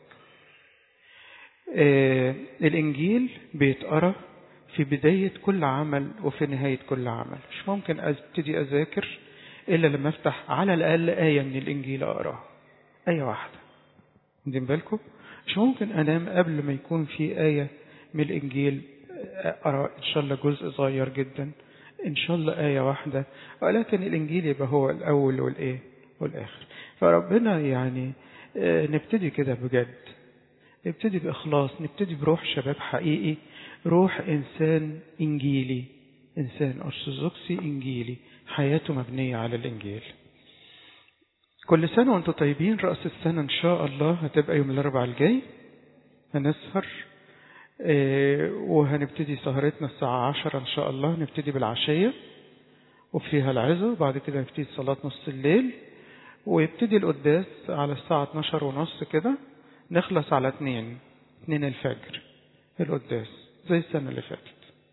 آه الإنجيل بيتقرأ في بداية كل عمل وفي نهاية كل عمل مش ممكن أبتدي أذاكر إلا لما أفتح على الأقل آية من الإنجيل أقراها آية واحدة واخدين بالكم مش ممكن أنام قبل ما يكون في آية من الإنجيل أقرأ إن شاء الله جزء صغير جدا إن شاء الله آية واحدة ولكن الإنجيل يبقى هو الأول والإيه والآخر فربنا يعني نبتدي كده بجد نبتدي بإخلاص نبتدي بروح شباب حقيقي روح إنسان إنجيلي إنسان أرثوذكسي إنجيلي حياته مبنية على الإنجيل كل سنة وانتم طيبين رأس السنة إن شاء الله هتبقى يوم الأربعاء الجاي هنسهر اه وهنبتدي سهرتنا الساعة عشرة إن شاء الله نبتدي بالعشية وفيها العزة وبعد كده نبتدي صلاة نص الليل ويبتدي القداس على الساعة 12 ونص كده نخلص على 2 2 الفجر القداس زي السنة اللي فاتت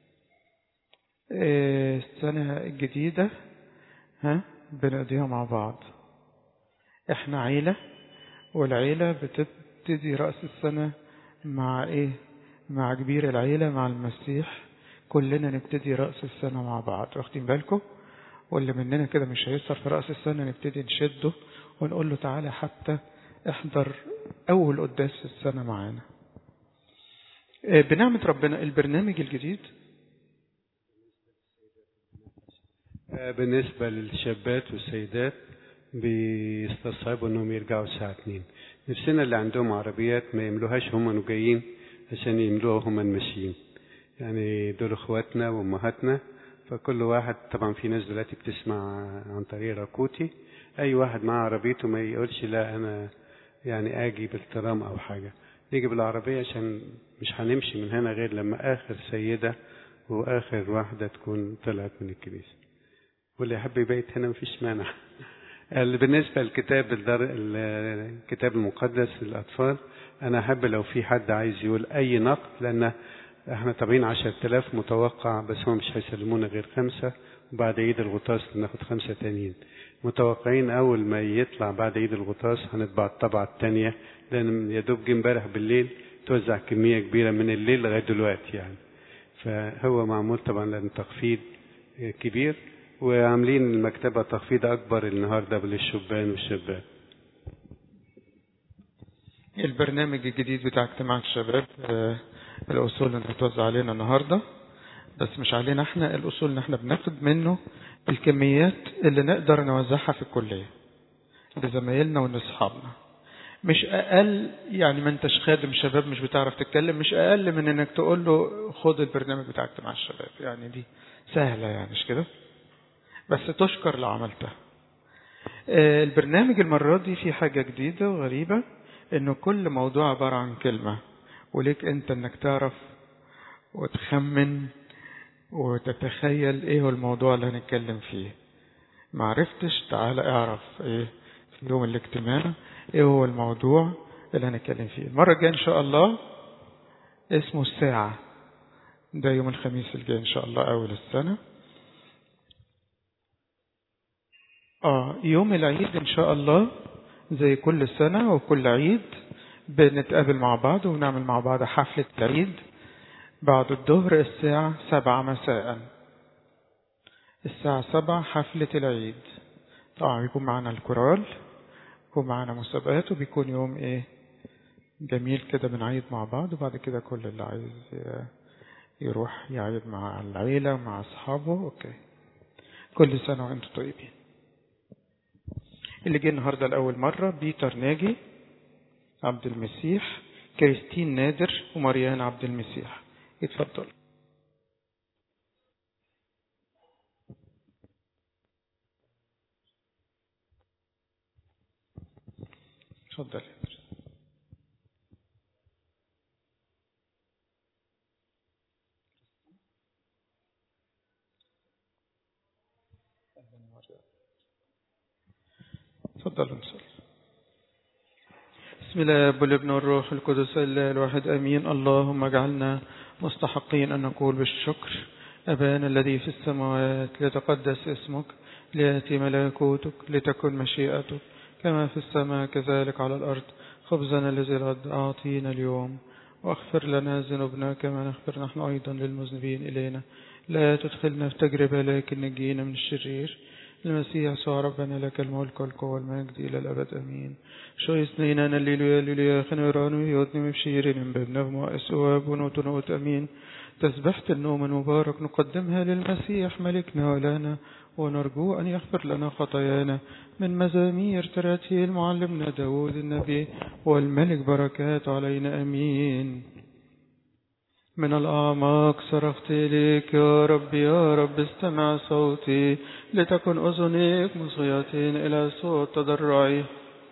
السنة الجديدة ها بنقضيها مع بعض احنا عيلة والعيلة بتبتدي رأس السنة مع ايه مع كبير العيلة مع المسيح كلنا نبتدي رأس السنة مع بعض واخدين بالكم واللي مننا كده مش هيسر في رأس السنة نبتدي نشده ونقول له تعالى حتى احضر أول قداس في السنة معانا بنعمة ربنا البرنامج الجديد بالنسبة للشابات والسيدات بيستصعبوا انهم يرجعوا الساعة 2 نفسنا اللي عندهم عربيات ما يملوهاش هم جايين عشان يملوها هم ماشيين يعني دول اخواتنا وامهاتنا فكل واحد طبعا في ناس دلوقتي بتسمع عن طريق راكوتي اي واحد معاه عربيته ما يقولش لا انا يعني اجي بالترام او حاجه نيجي بالعربيه عشان مش هنمشي من هنا غير لما اخر سيده واخر واحده تكون طلعت من الكنيسه واللي يحب يبيت هنا مفيش مانع بالنسبة للكتاب الكتاب المقدس للأطفال أنا أحب لو في حد عايز يقول أي نقد لأن احنا طابعين عشرة آلاف متوقع بس هم مش هيسلمونا غير خمسة وبعد عيد الغطاس ناخد خمسة تانيين متوقعين أول ما يطلع بعد عيد الغطاس هنطبع الطبعة التانية لأن يا دوب جه امبارح بالليل توزع كمية كبيرة من الليل لغاية دلوقتي يعني فهو معمول طبعا لأن تخفيض كبير وعاملين المكتبة تخفيض أكبر النهاردة للشبان والشابات البرنامج الجديد بتاع اجتماع الشباب الأصول اللي هتوزع علينا النهاردة بس مش علينا احنا الأصول ان احنا بناخد منه الكميات اللي نقدر نوزعها في الكلية لزمايلنا ولأصحابنا مش أقل يعني ما انتش خادم شباب مش بتعرف تتكلم مش أقل من انك تقول له خد البرنامج بتاع اجتماع الشباب يعني دي سهلة يعني مش كده بس تشكر لو عملتها البرنامج المرة دي في حاجة جديدة وغريبة انه كل موضوع عبارة عن كلمة وليك انت انك تعرف وتخمن وتتخيل ايه هو الموضوع اللي هنتكلم فيه ما عرفتش تعالى اعرف ايه في يوم الاجتماع ايه هو الموضوع اللي هنتكلم فيه المرة الجاية ان شاء الله اسمه الساعة ده يوم الخميس الجاي ان شاء الله اول السنة اه يوم العيد ان شاء الله زي كل سنة وكل عيد بنتقابل مع بعض ونعمل مع بعض حفلة العيد بعد الظهر الساعة سبعة مساء الساعة سبعة حفلة العيد طبعا بيكون معنا الكورال بيكون معنا مسابقات وبيكون يوم ايه جميل كده بنعيد مع بعض وبعد كده كل اللي عايز يروح يعيد مع العيلة مع أصحابه أوكي كل سنة وأنتم طيبين اللي جه النهارده لأول مرة بيتر ناجي عبد المسيح كريستين نادر ومريان عبد المسيح اتفضل اتفضل تفضلوا نصلي بسم الله والابن والروح القدس الله الواحد امين اللهم اجعلنا مستحقين ان نقول بالشكر ابانا الذي في السماوات ليتقدس اسمك لياتي ملكوتك لتكن مشيئتك كما في السماء كذلك على الارض خبزنا الذي الغد اعطينا اليوم واغفر لنا ذنوبنا كما نغفر نحن ايضا للمذنبين الينا لا تدخلنا في تجربه لكن نجينا من الشرير المسيح يسوع ربنا لك الملك والقوة والمجد إلى الأبد أمين شو يسنينا الليلويا ليلويا خنورانو يوتني بشير بابنا وما أسواب ونوت أمين تسبحت النوم المبارك نقدمها للمسيح ملكنا ولنا ونرجو أن يغفر لنا خطايانا من مزامير تراتيل معلمنا داود النبي والملك بركات علينا أمين من الأعماق صرخت إليك يا رب يا رب استمع صوتي لتكن أذنيك مصغيتين إلى صوت تضرعي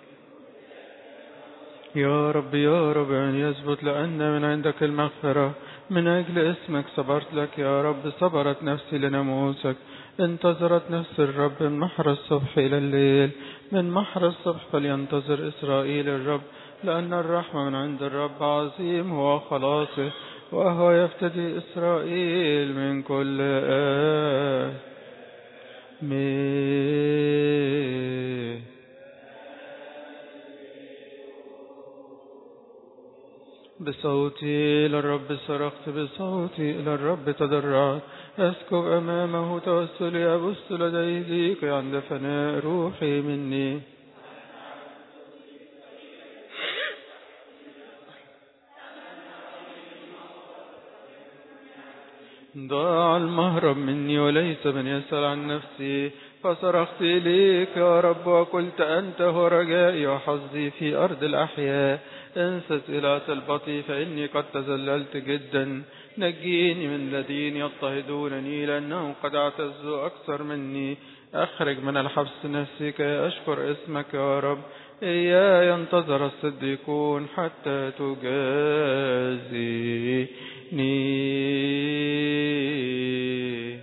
يا رب يا رب أن يثبت لأن من عندك المغفرة من أجل اسمك صبرت لك يا رب صبرت نفسي لناموسك انتظرت نفس الرب من محر الصبح إلى الليل من محر الصبح فلينتظر إسرائيل الرب لأن الرحمة من عند الرب عظيم هو خلاصه وهو يفتدي إسرائيل من كل آمين بصوتي إلى الرب صرخت بصوتي إلى الرب تضرعت أسكب أمامه توسلي أبص لديه ضيقي عند فناء روحي مني ضاع المهرب مني وليس من يسأل عن نفسي فصرخت إليك يا رب وقلت أنت هو رجائي وحظي في أرض الأحياء انست إلى طلبتي فإني قد تذللت جدا نجيني من الذين يضطهدونني لأنهم قد اعتزوا أكثر مني أخرج من الحبس نفسي كي أشكر اسمك يا رب إياي ينتظر الصديقون حتى تجازيني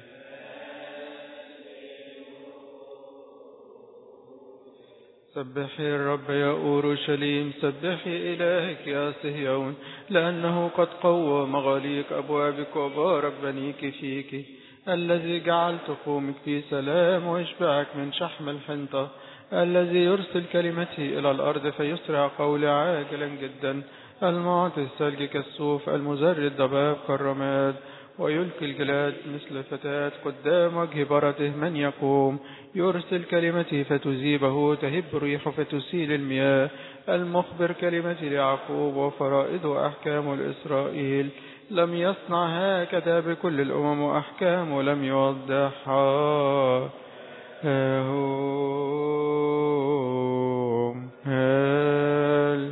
سبحي الرب يا أورشليم سبحي إلهك يا صهيون لأنه قد قوى مغاليق أبوابك وبارك بنيك فيك الذي جعل تقومك في سلام ويشبعك من شحم الحنطة الذي يرسل كلمته إلى الأرض فيسرع قولي عاجلا جدا المعطي الثلج كالصوف المزري الضباب كالرماد ويلقي الجلاد مثل فتاة قدام وجه برته من يقوم يرسل كلمتي فتذيبه تهب ريح فتسيل المياه المخبر كلمتي ليعقوب وفرائضه أحكام لإسرائيل لم يصنع هكذا بكل الأمم وأحكامه لم يوضحها هم هل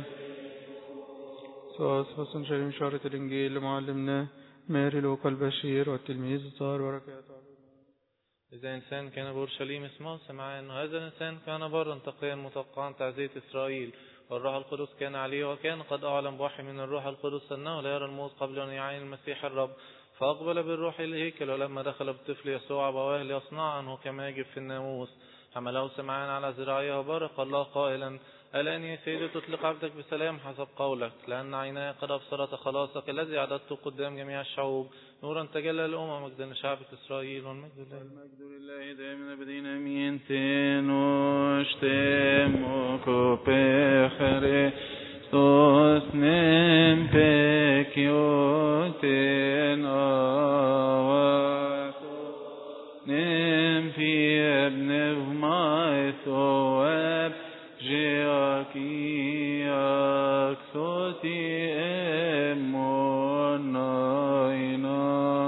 صوص حسن شريم شارة الإنجيل لمعلمنا ماري لوقا البشير والتلميذ الطاهر وركاته إذا إنسان كان بأورشليم اسمه سمع أن هذا الإنسان كان برا تقيا متوقعا تعزية إسرائيل والروح القدس كان عليه وكان قد أعلم بوحي من الروح القدس أنه لا يرى الموت قبل أن يعين المسيح الرب فأقبل بالروح إلى الهيكل ولما دخل بالطفل يسوع أبواه ليصنع عنه كما يجب في الناموس حمله سمعان على ذراعيه وبارك الله قائلا الآن يا سيدي تطلق عبدك بسلام حسب قولك لأن عيناي قد أبصرت خلاصك الذي أعددته قدام جميع الشعوب نورا تجلى الأمم مجدا لشعبك إسرائيل والمجد لله المجد لله دائما بدين امين تنوش تموكو بخري ستوس نم بكيوتين آواتو نم في ابن ما ثواب جياكي أكسوتي اموناينا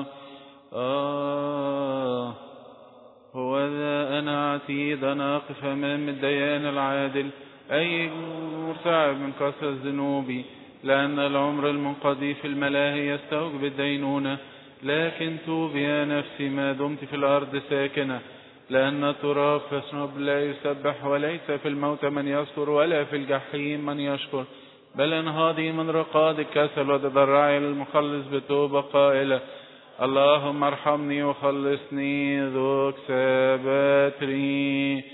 آه هو ذا أنا عتيد أنا أقف أمام الديان العادل أي مرتعب من كثرة ذنوبي لأن العمر المنقضي في الملاهي يستوجب الدينونة لكن توب يا نفسي ما دمت في الأرض ساكنة لأن التراب فاسنب لا يسبح وليس في الموت من يذكر ولا في الجحيم من يشكر بل انهاضي من رقاد الكسل وتضرعي للمخلص بتوبة قائلة اللهم ارحمني وخلصني ذوك سبتري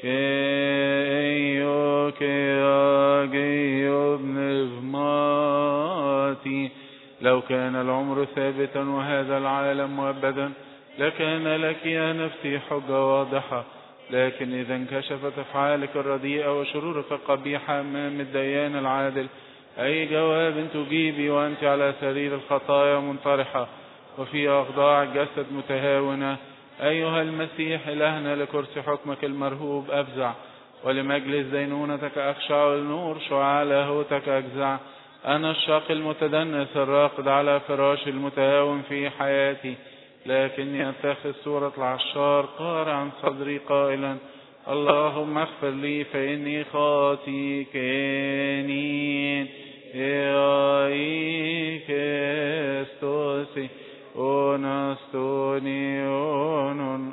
كيو كيو ابن فماتي لو كان العمر ثابتا وهذا العالم مؤبدا لكان لك يا نفسي حجة واضحة لكن إذا انكشفت أفعالك الرديئة وشرورك القبيحة أمام الديان العادل أي جواب تجيبي وأنت على سرير الخطايا منطرحة وفي أخضاع الجسد متهاونة أيها المسيح إلهنا لكرسي حكمك المرهوب أفزع ولمجلس دينونتك أخشع النور شعاع لاهوتك أجزع أنا الشاق المتدنس الراقد على فراش المتهاون في حياتي لكني أتخذ صورة العشار قار عن صدري قائلا اللهم اغفر لي فإني خاطي كانين إياي كستوسي ونستوني ونن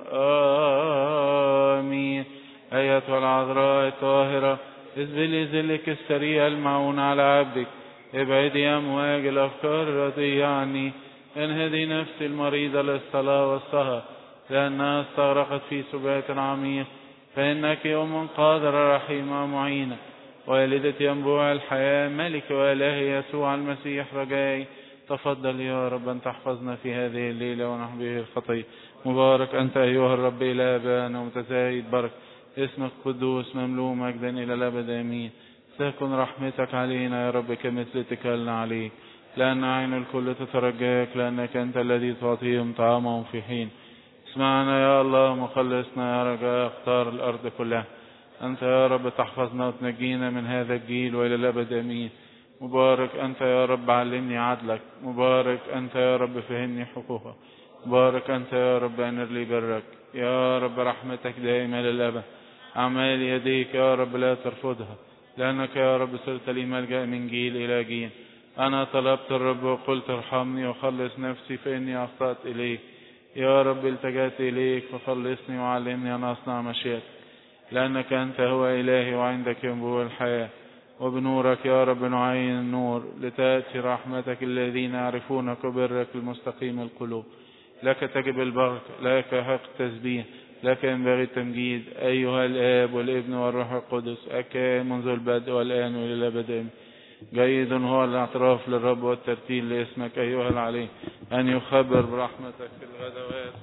آمين أيتها العذراء الطاهرة اذبلي ذلك السريع المعون على عبدك ابعدي أمواج الأفكار الردية عني انهدي نفسي المريضة للصلاة والسهر لأنها استغرقت في سبات عميق فإنك أم قادرة رحيمة معينة والدة ينبوع الحياة ملك وإله يسوع المسيح رجائي تفضل يا رب أن تحفظنا في هذه الليلة ونحن به الخطية مبارك أنت أيها الرب إلى أبانا ومتزايد برك اسمك قدوس مملوء مجدا إلى الأبد آمين تكن رحمتك علينا يا رب كمثل تكلنا عليك لأن عين الكل تترجاك لأنك أنت الذي تعطيهم طعامهم في حين اسمعنا يا الله مخلصنا يا رجاء اختار الأرض كلها أنت يا رب تحفظنا وتنجينا من هذا الجيل وإلى الأبد آمين مبارك أنت يا رب علمني عدلك مبارك أنت يا رب فهمني حقوقك مبارك أنت يا رب أنر لي برك يا رب رحمتك دائمة للأبد أعمال يديك يا رب لا ترفضها لأنك يا رب صرت لي ملجأ من جيل إلى جيل أنا طلبت الرب وقلت ارحمني وخلص نفسي فإني أخطأت إليك يا رب التجأت إليك فخلصني وعلمني أن أصنع مشيئتك لأنك أنت هو إلهي وعندك ينبوع الحياة وبنورك يا رب نعين النور لتأتي رحمتك الذين يعرفونك وبرك المستقيم القلوب لك تجب البركة لك حق التسبيح لك ينبغي التمجيد أيها الآب والابن والروح القدس أكا منذ البدء والآن وإلى الأبد آمين. جيد هو الاعتراف للرب والترتيل لاسمك أيها العلي أن يخبر برحمتك في الغدوات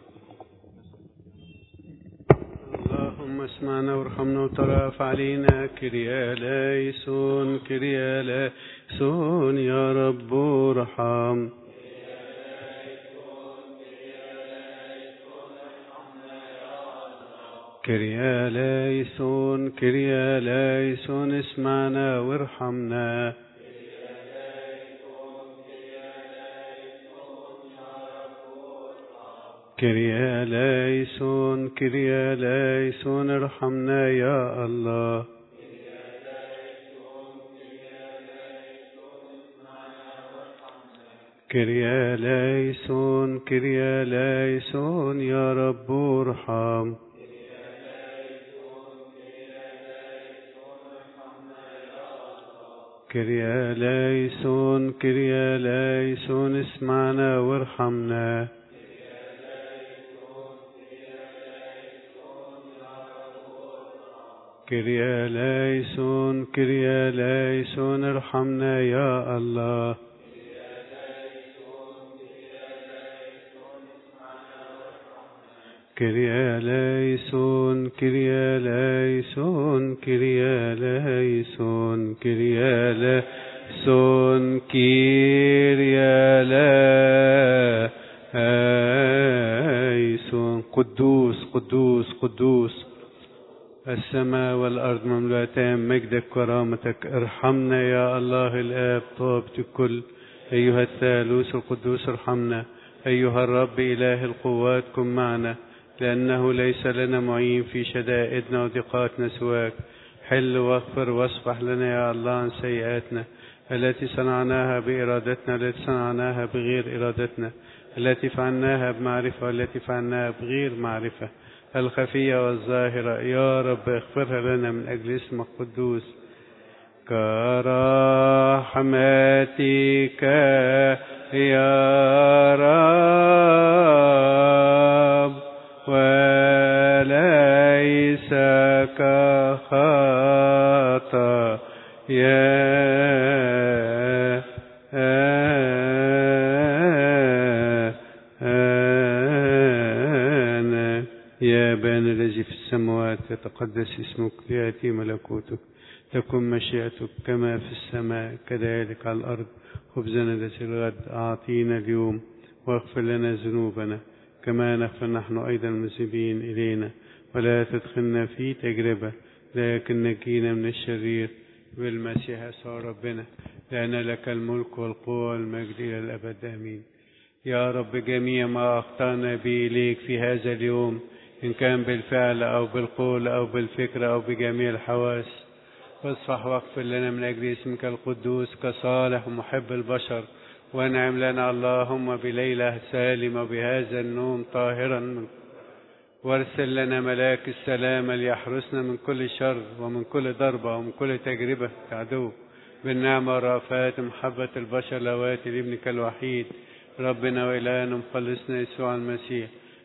اللهم اسمعنا وارحمنا وترأف علينا كريا ليسون كريا ليسون يا رب ارحم كريا ليسون كريا ليسون اسمعنا وارحمنا كريا ليسون كريا ليسون ارحمنا يا الله كريا ليسون كريا ليسون يا رب ارحم كريا ليسون كريا ليسون اسمعنا وارحمنا كريا ليسون كريا ليسون ارحمنا يا الله كريا ليسون كريا ليسون كريا ليسون كريا ليسون كريا ليسون قدوس قدوس قدوس السماء والأرض مملوءتان مجدك كرامتك ارحمنا يا الله الآب طابت الكل أيها الثالوث القدوس ارحمنا أيها الرب إله القوات كن معنا لأنه ليس لنا معين في شدائدنا وضيقاتنا سواك حل واغفر واصفح لنا يا الله عن سيئاتنا التي صنعناها بإرادتنا التي صنعناها بغير إرادتنا التي فعلناها بمعرفة والتي فعلناها بغير معرفة الخفية والظاهرة يا رب اغفرها لنا من أجل اسمك القدوس كرحمتك يا رب وليس كخطا أنا يا أبانا الذي في السماوات يتقدس اسمك ليأتي ملكوتك تكن مشيئتك كما في السماء كذلك على الأرض خبزنا الذي الغد أعطينا اليوم واغفر لنا ذنوبنا كما نغفر نحن أيضا المذنبين إلينا ولا تدخلنا في تجربة لكن نجينا من الشرير بالمسيح يسوع ربنا لأن لك الملك والقوة والمجد إلى الأبد آمين يا رب جميع ما أخطأنا به إليك في هذا اليوم إن كان بالفعل أو بالقول أو بالفكر أو بجميع الحواس فاصفح واغفر لنا من أجل اسمك القدوس كصالح ومحب البشر وانعم لنا اللهم بليلة سالمة بهذا النوم طاهرا من وارسل لنا ملاك السلام ليحرسنا من كل شر ومن كل ضربة ومن كل تجربة عدو بالنعمة والرأفات محبة البشر لواتي لابنك الوحيد ربنا وإلهنا مخلصنا يسوع المسيح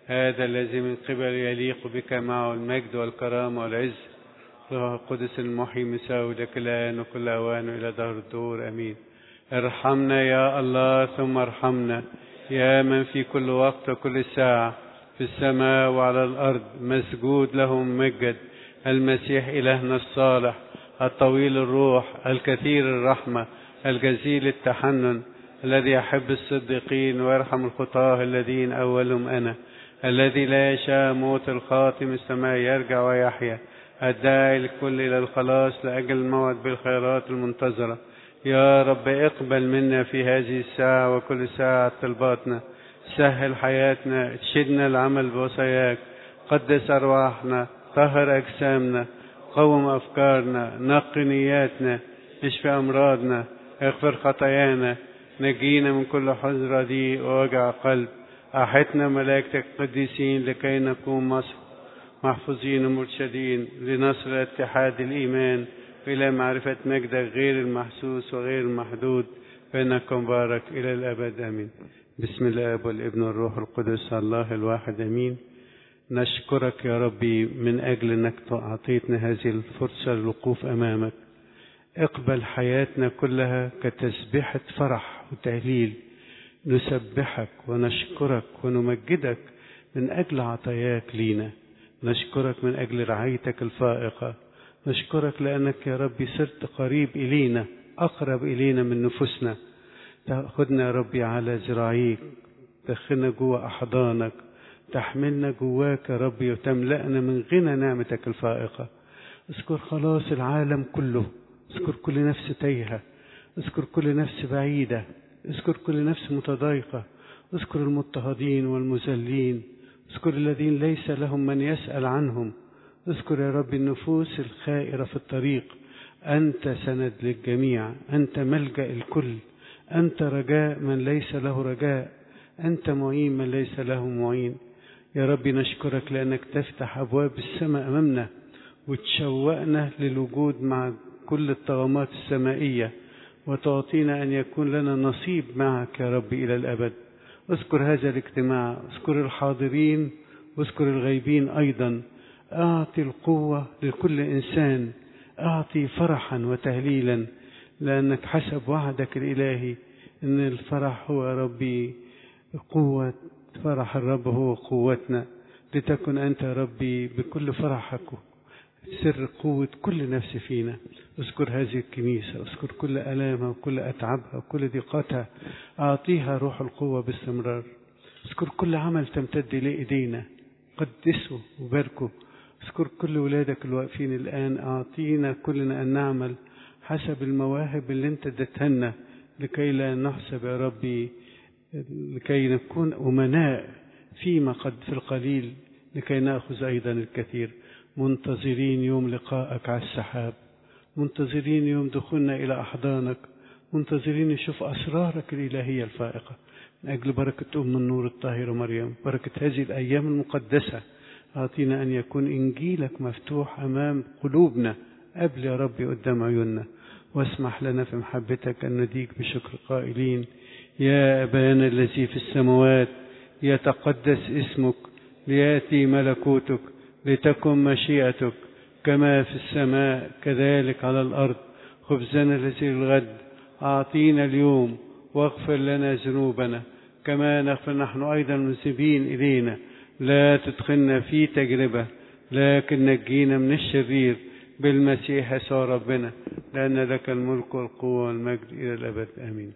هذا الذي من قبل يليق بك معه المجد والكرامة والعز روح القدس المحيي مساوي لك الآن وكل أوان إلى دهر الدور أمين ارحمنا يا الله ثم ارحمنا يا من في كل وقت وكل ساعة في السماء وعلى الأرض مسجود له ممجد المسيح إلهنا الصالح الطويل الروح الكثير الرحمة الجزيل التحنن الذي يحب الصديقين ويرحم الخطاة الذين أولهم أنا الذي لا يشاء موت الخاتم السماء يرجع ويحيا الداعي الكل إلى الخلاص لأجل الموت بالخيرات المنتظرة يا رب اقبل منا في هذه الساعة وكل ساعة طلباتنا سهل حياتنا ارشدنا العمل بوصاياك قدس أرواحنا طهر أجسامنا قوم أفكارنا نقي نياتنا اشفي أمراضنا اغفر خطايانا نجينا من كل حزن رديء ووجع قلب أحتنا ملائكتك القديسين لكي نكون مصر محفوظين ومرشدين لنصر اتحاد الإيمان إلى معرفة مجدك غير المحسوس وغير المحدود فإنك مبارك إلى الأبد آمين بسم الآب والابن والروح القدس الله الواحد آمين نشكرك يا ربي من أجل أنك أعطيتنا هذه الفرصة للوقوف أمامك اقبل حياتنا كلها كتسبيحة فرح وتهليل نسبحك ونشكرك ونمجدك من أجل عطاياك لينا نشكرك من أجل رعايتك الفائقة نشكرك لأنك يا ربي صرت قريب إلينا أقرب إلينا من نفوسنا تأخذنا يا ربي على ذراعيك تدخلنا جوه أحضانك تحملنا جواك يا ربي وتملأنا من غنى نعمتك الفائقة اذكر خلاص العالم كله اذكر كل نفس تايهة اذكر كل نفس بعيدة اذكر كل نفس متضايقة اذكر المضطهدين والمذلين اذكر الذين ليس لهم من يسأل عنهم اذكر يا رب النفوس الخائرة في الطريق أنت سند للجميع أنت ملجأ الكل أنت رجاء من ليس له رجاء أنت معين من ليس له معين يا رب نشكرك لأنك تفتح أبواب السماء أمامنا وتشوقنا للوجود مع كل الطغمات السمائية وتعطينا أن يكون لنا نصيب معك يا رب إلى الأبد اذكر هذا الاجتماع اذكر الحاضرين واذكر الغيبين أيضا أعطي القوة لكل إنسان أعطي فرحا وتهليلا لأنك حسب وعدك الإلهي أن الفرح هو يا ربي قوة فرح الرب هو قوتنا لتكن أنت يا ربي بكل فرحك سر قوة كل نفس فينا اذكر هذه الكنيسة اذكر كل ألامها وكل أتعابها وكل ضيقاتها أعطيها روح القوة باستمرار اذكر كل عمل تمتد إليه إيدينا قدسه وباركه اذكر كل ولادك الواقفين الآن أعطينا كلنا أن نعمل حسب المواهب اللي انت اديتها لكي لا نحسب يا ربي لكي نكون أمناء فيما قد في القليل لكي نأخذ أيضا الكثير منتظرين يوم لقائك على السحاب منتظرين يوم دخولنا إلى أحضانك منتظرين نشوف أسرارك الإلهية الفائقة من أجل بركة أم النور الطاهرة مريم بركة هذه الأيام المقدسة أعطينا أن يكون إنجيلك مفتوح أمام قلوبنا قبل يا ربي قدام عيوننا واسمح لنا في محبتك أن نديك بشكر قائلين يا أبانا الذي في السماوات يتقدس اسمك ليأتي ملكوتك لتكن مشيئتك كما في السماء كذلك على الأرض خبزنا الذي الغد أعطينا اليوم واغفر لنا ذنوبنا كما نغفر نحن أيضا المذنبين إلينا لا تدخلنا في تجربة لكن نجينا من الشرير بالمسيح يسوع ربنا لأن لك الملك والقوة والمجد إلى الأبد آمين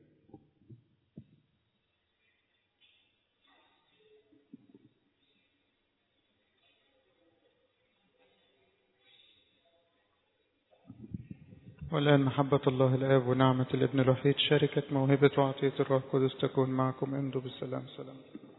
والآن محبة الله الآب ونعمة الابن الوحيد شركة موهبة وعطية الروح القدس تكون معكم امضوا بالسلام سلام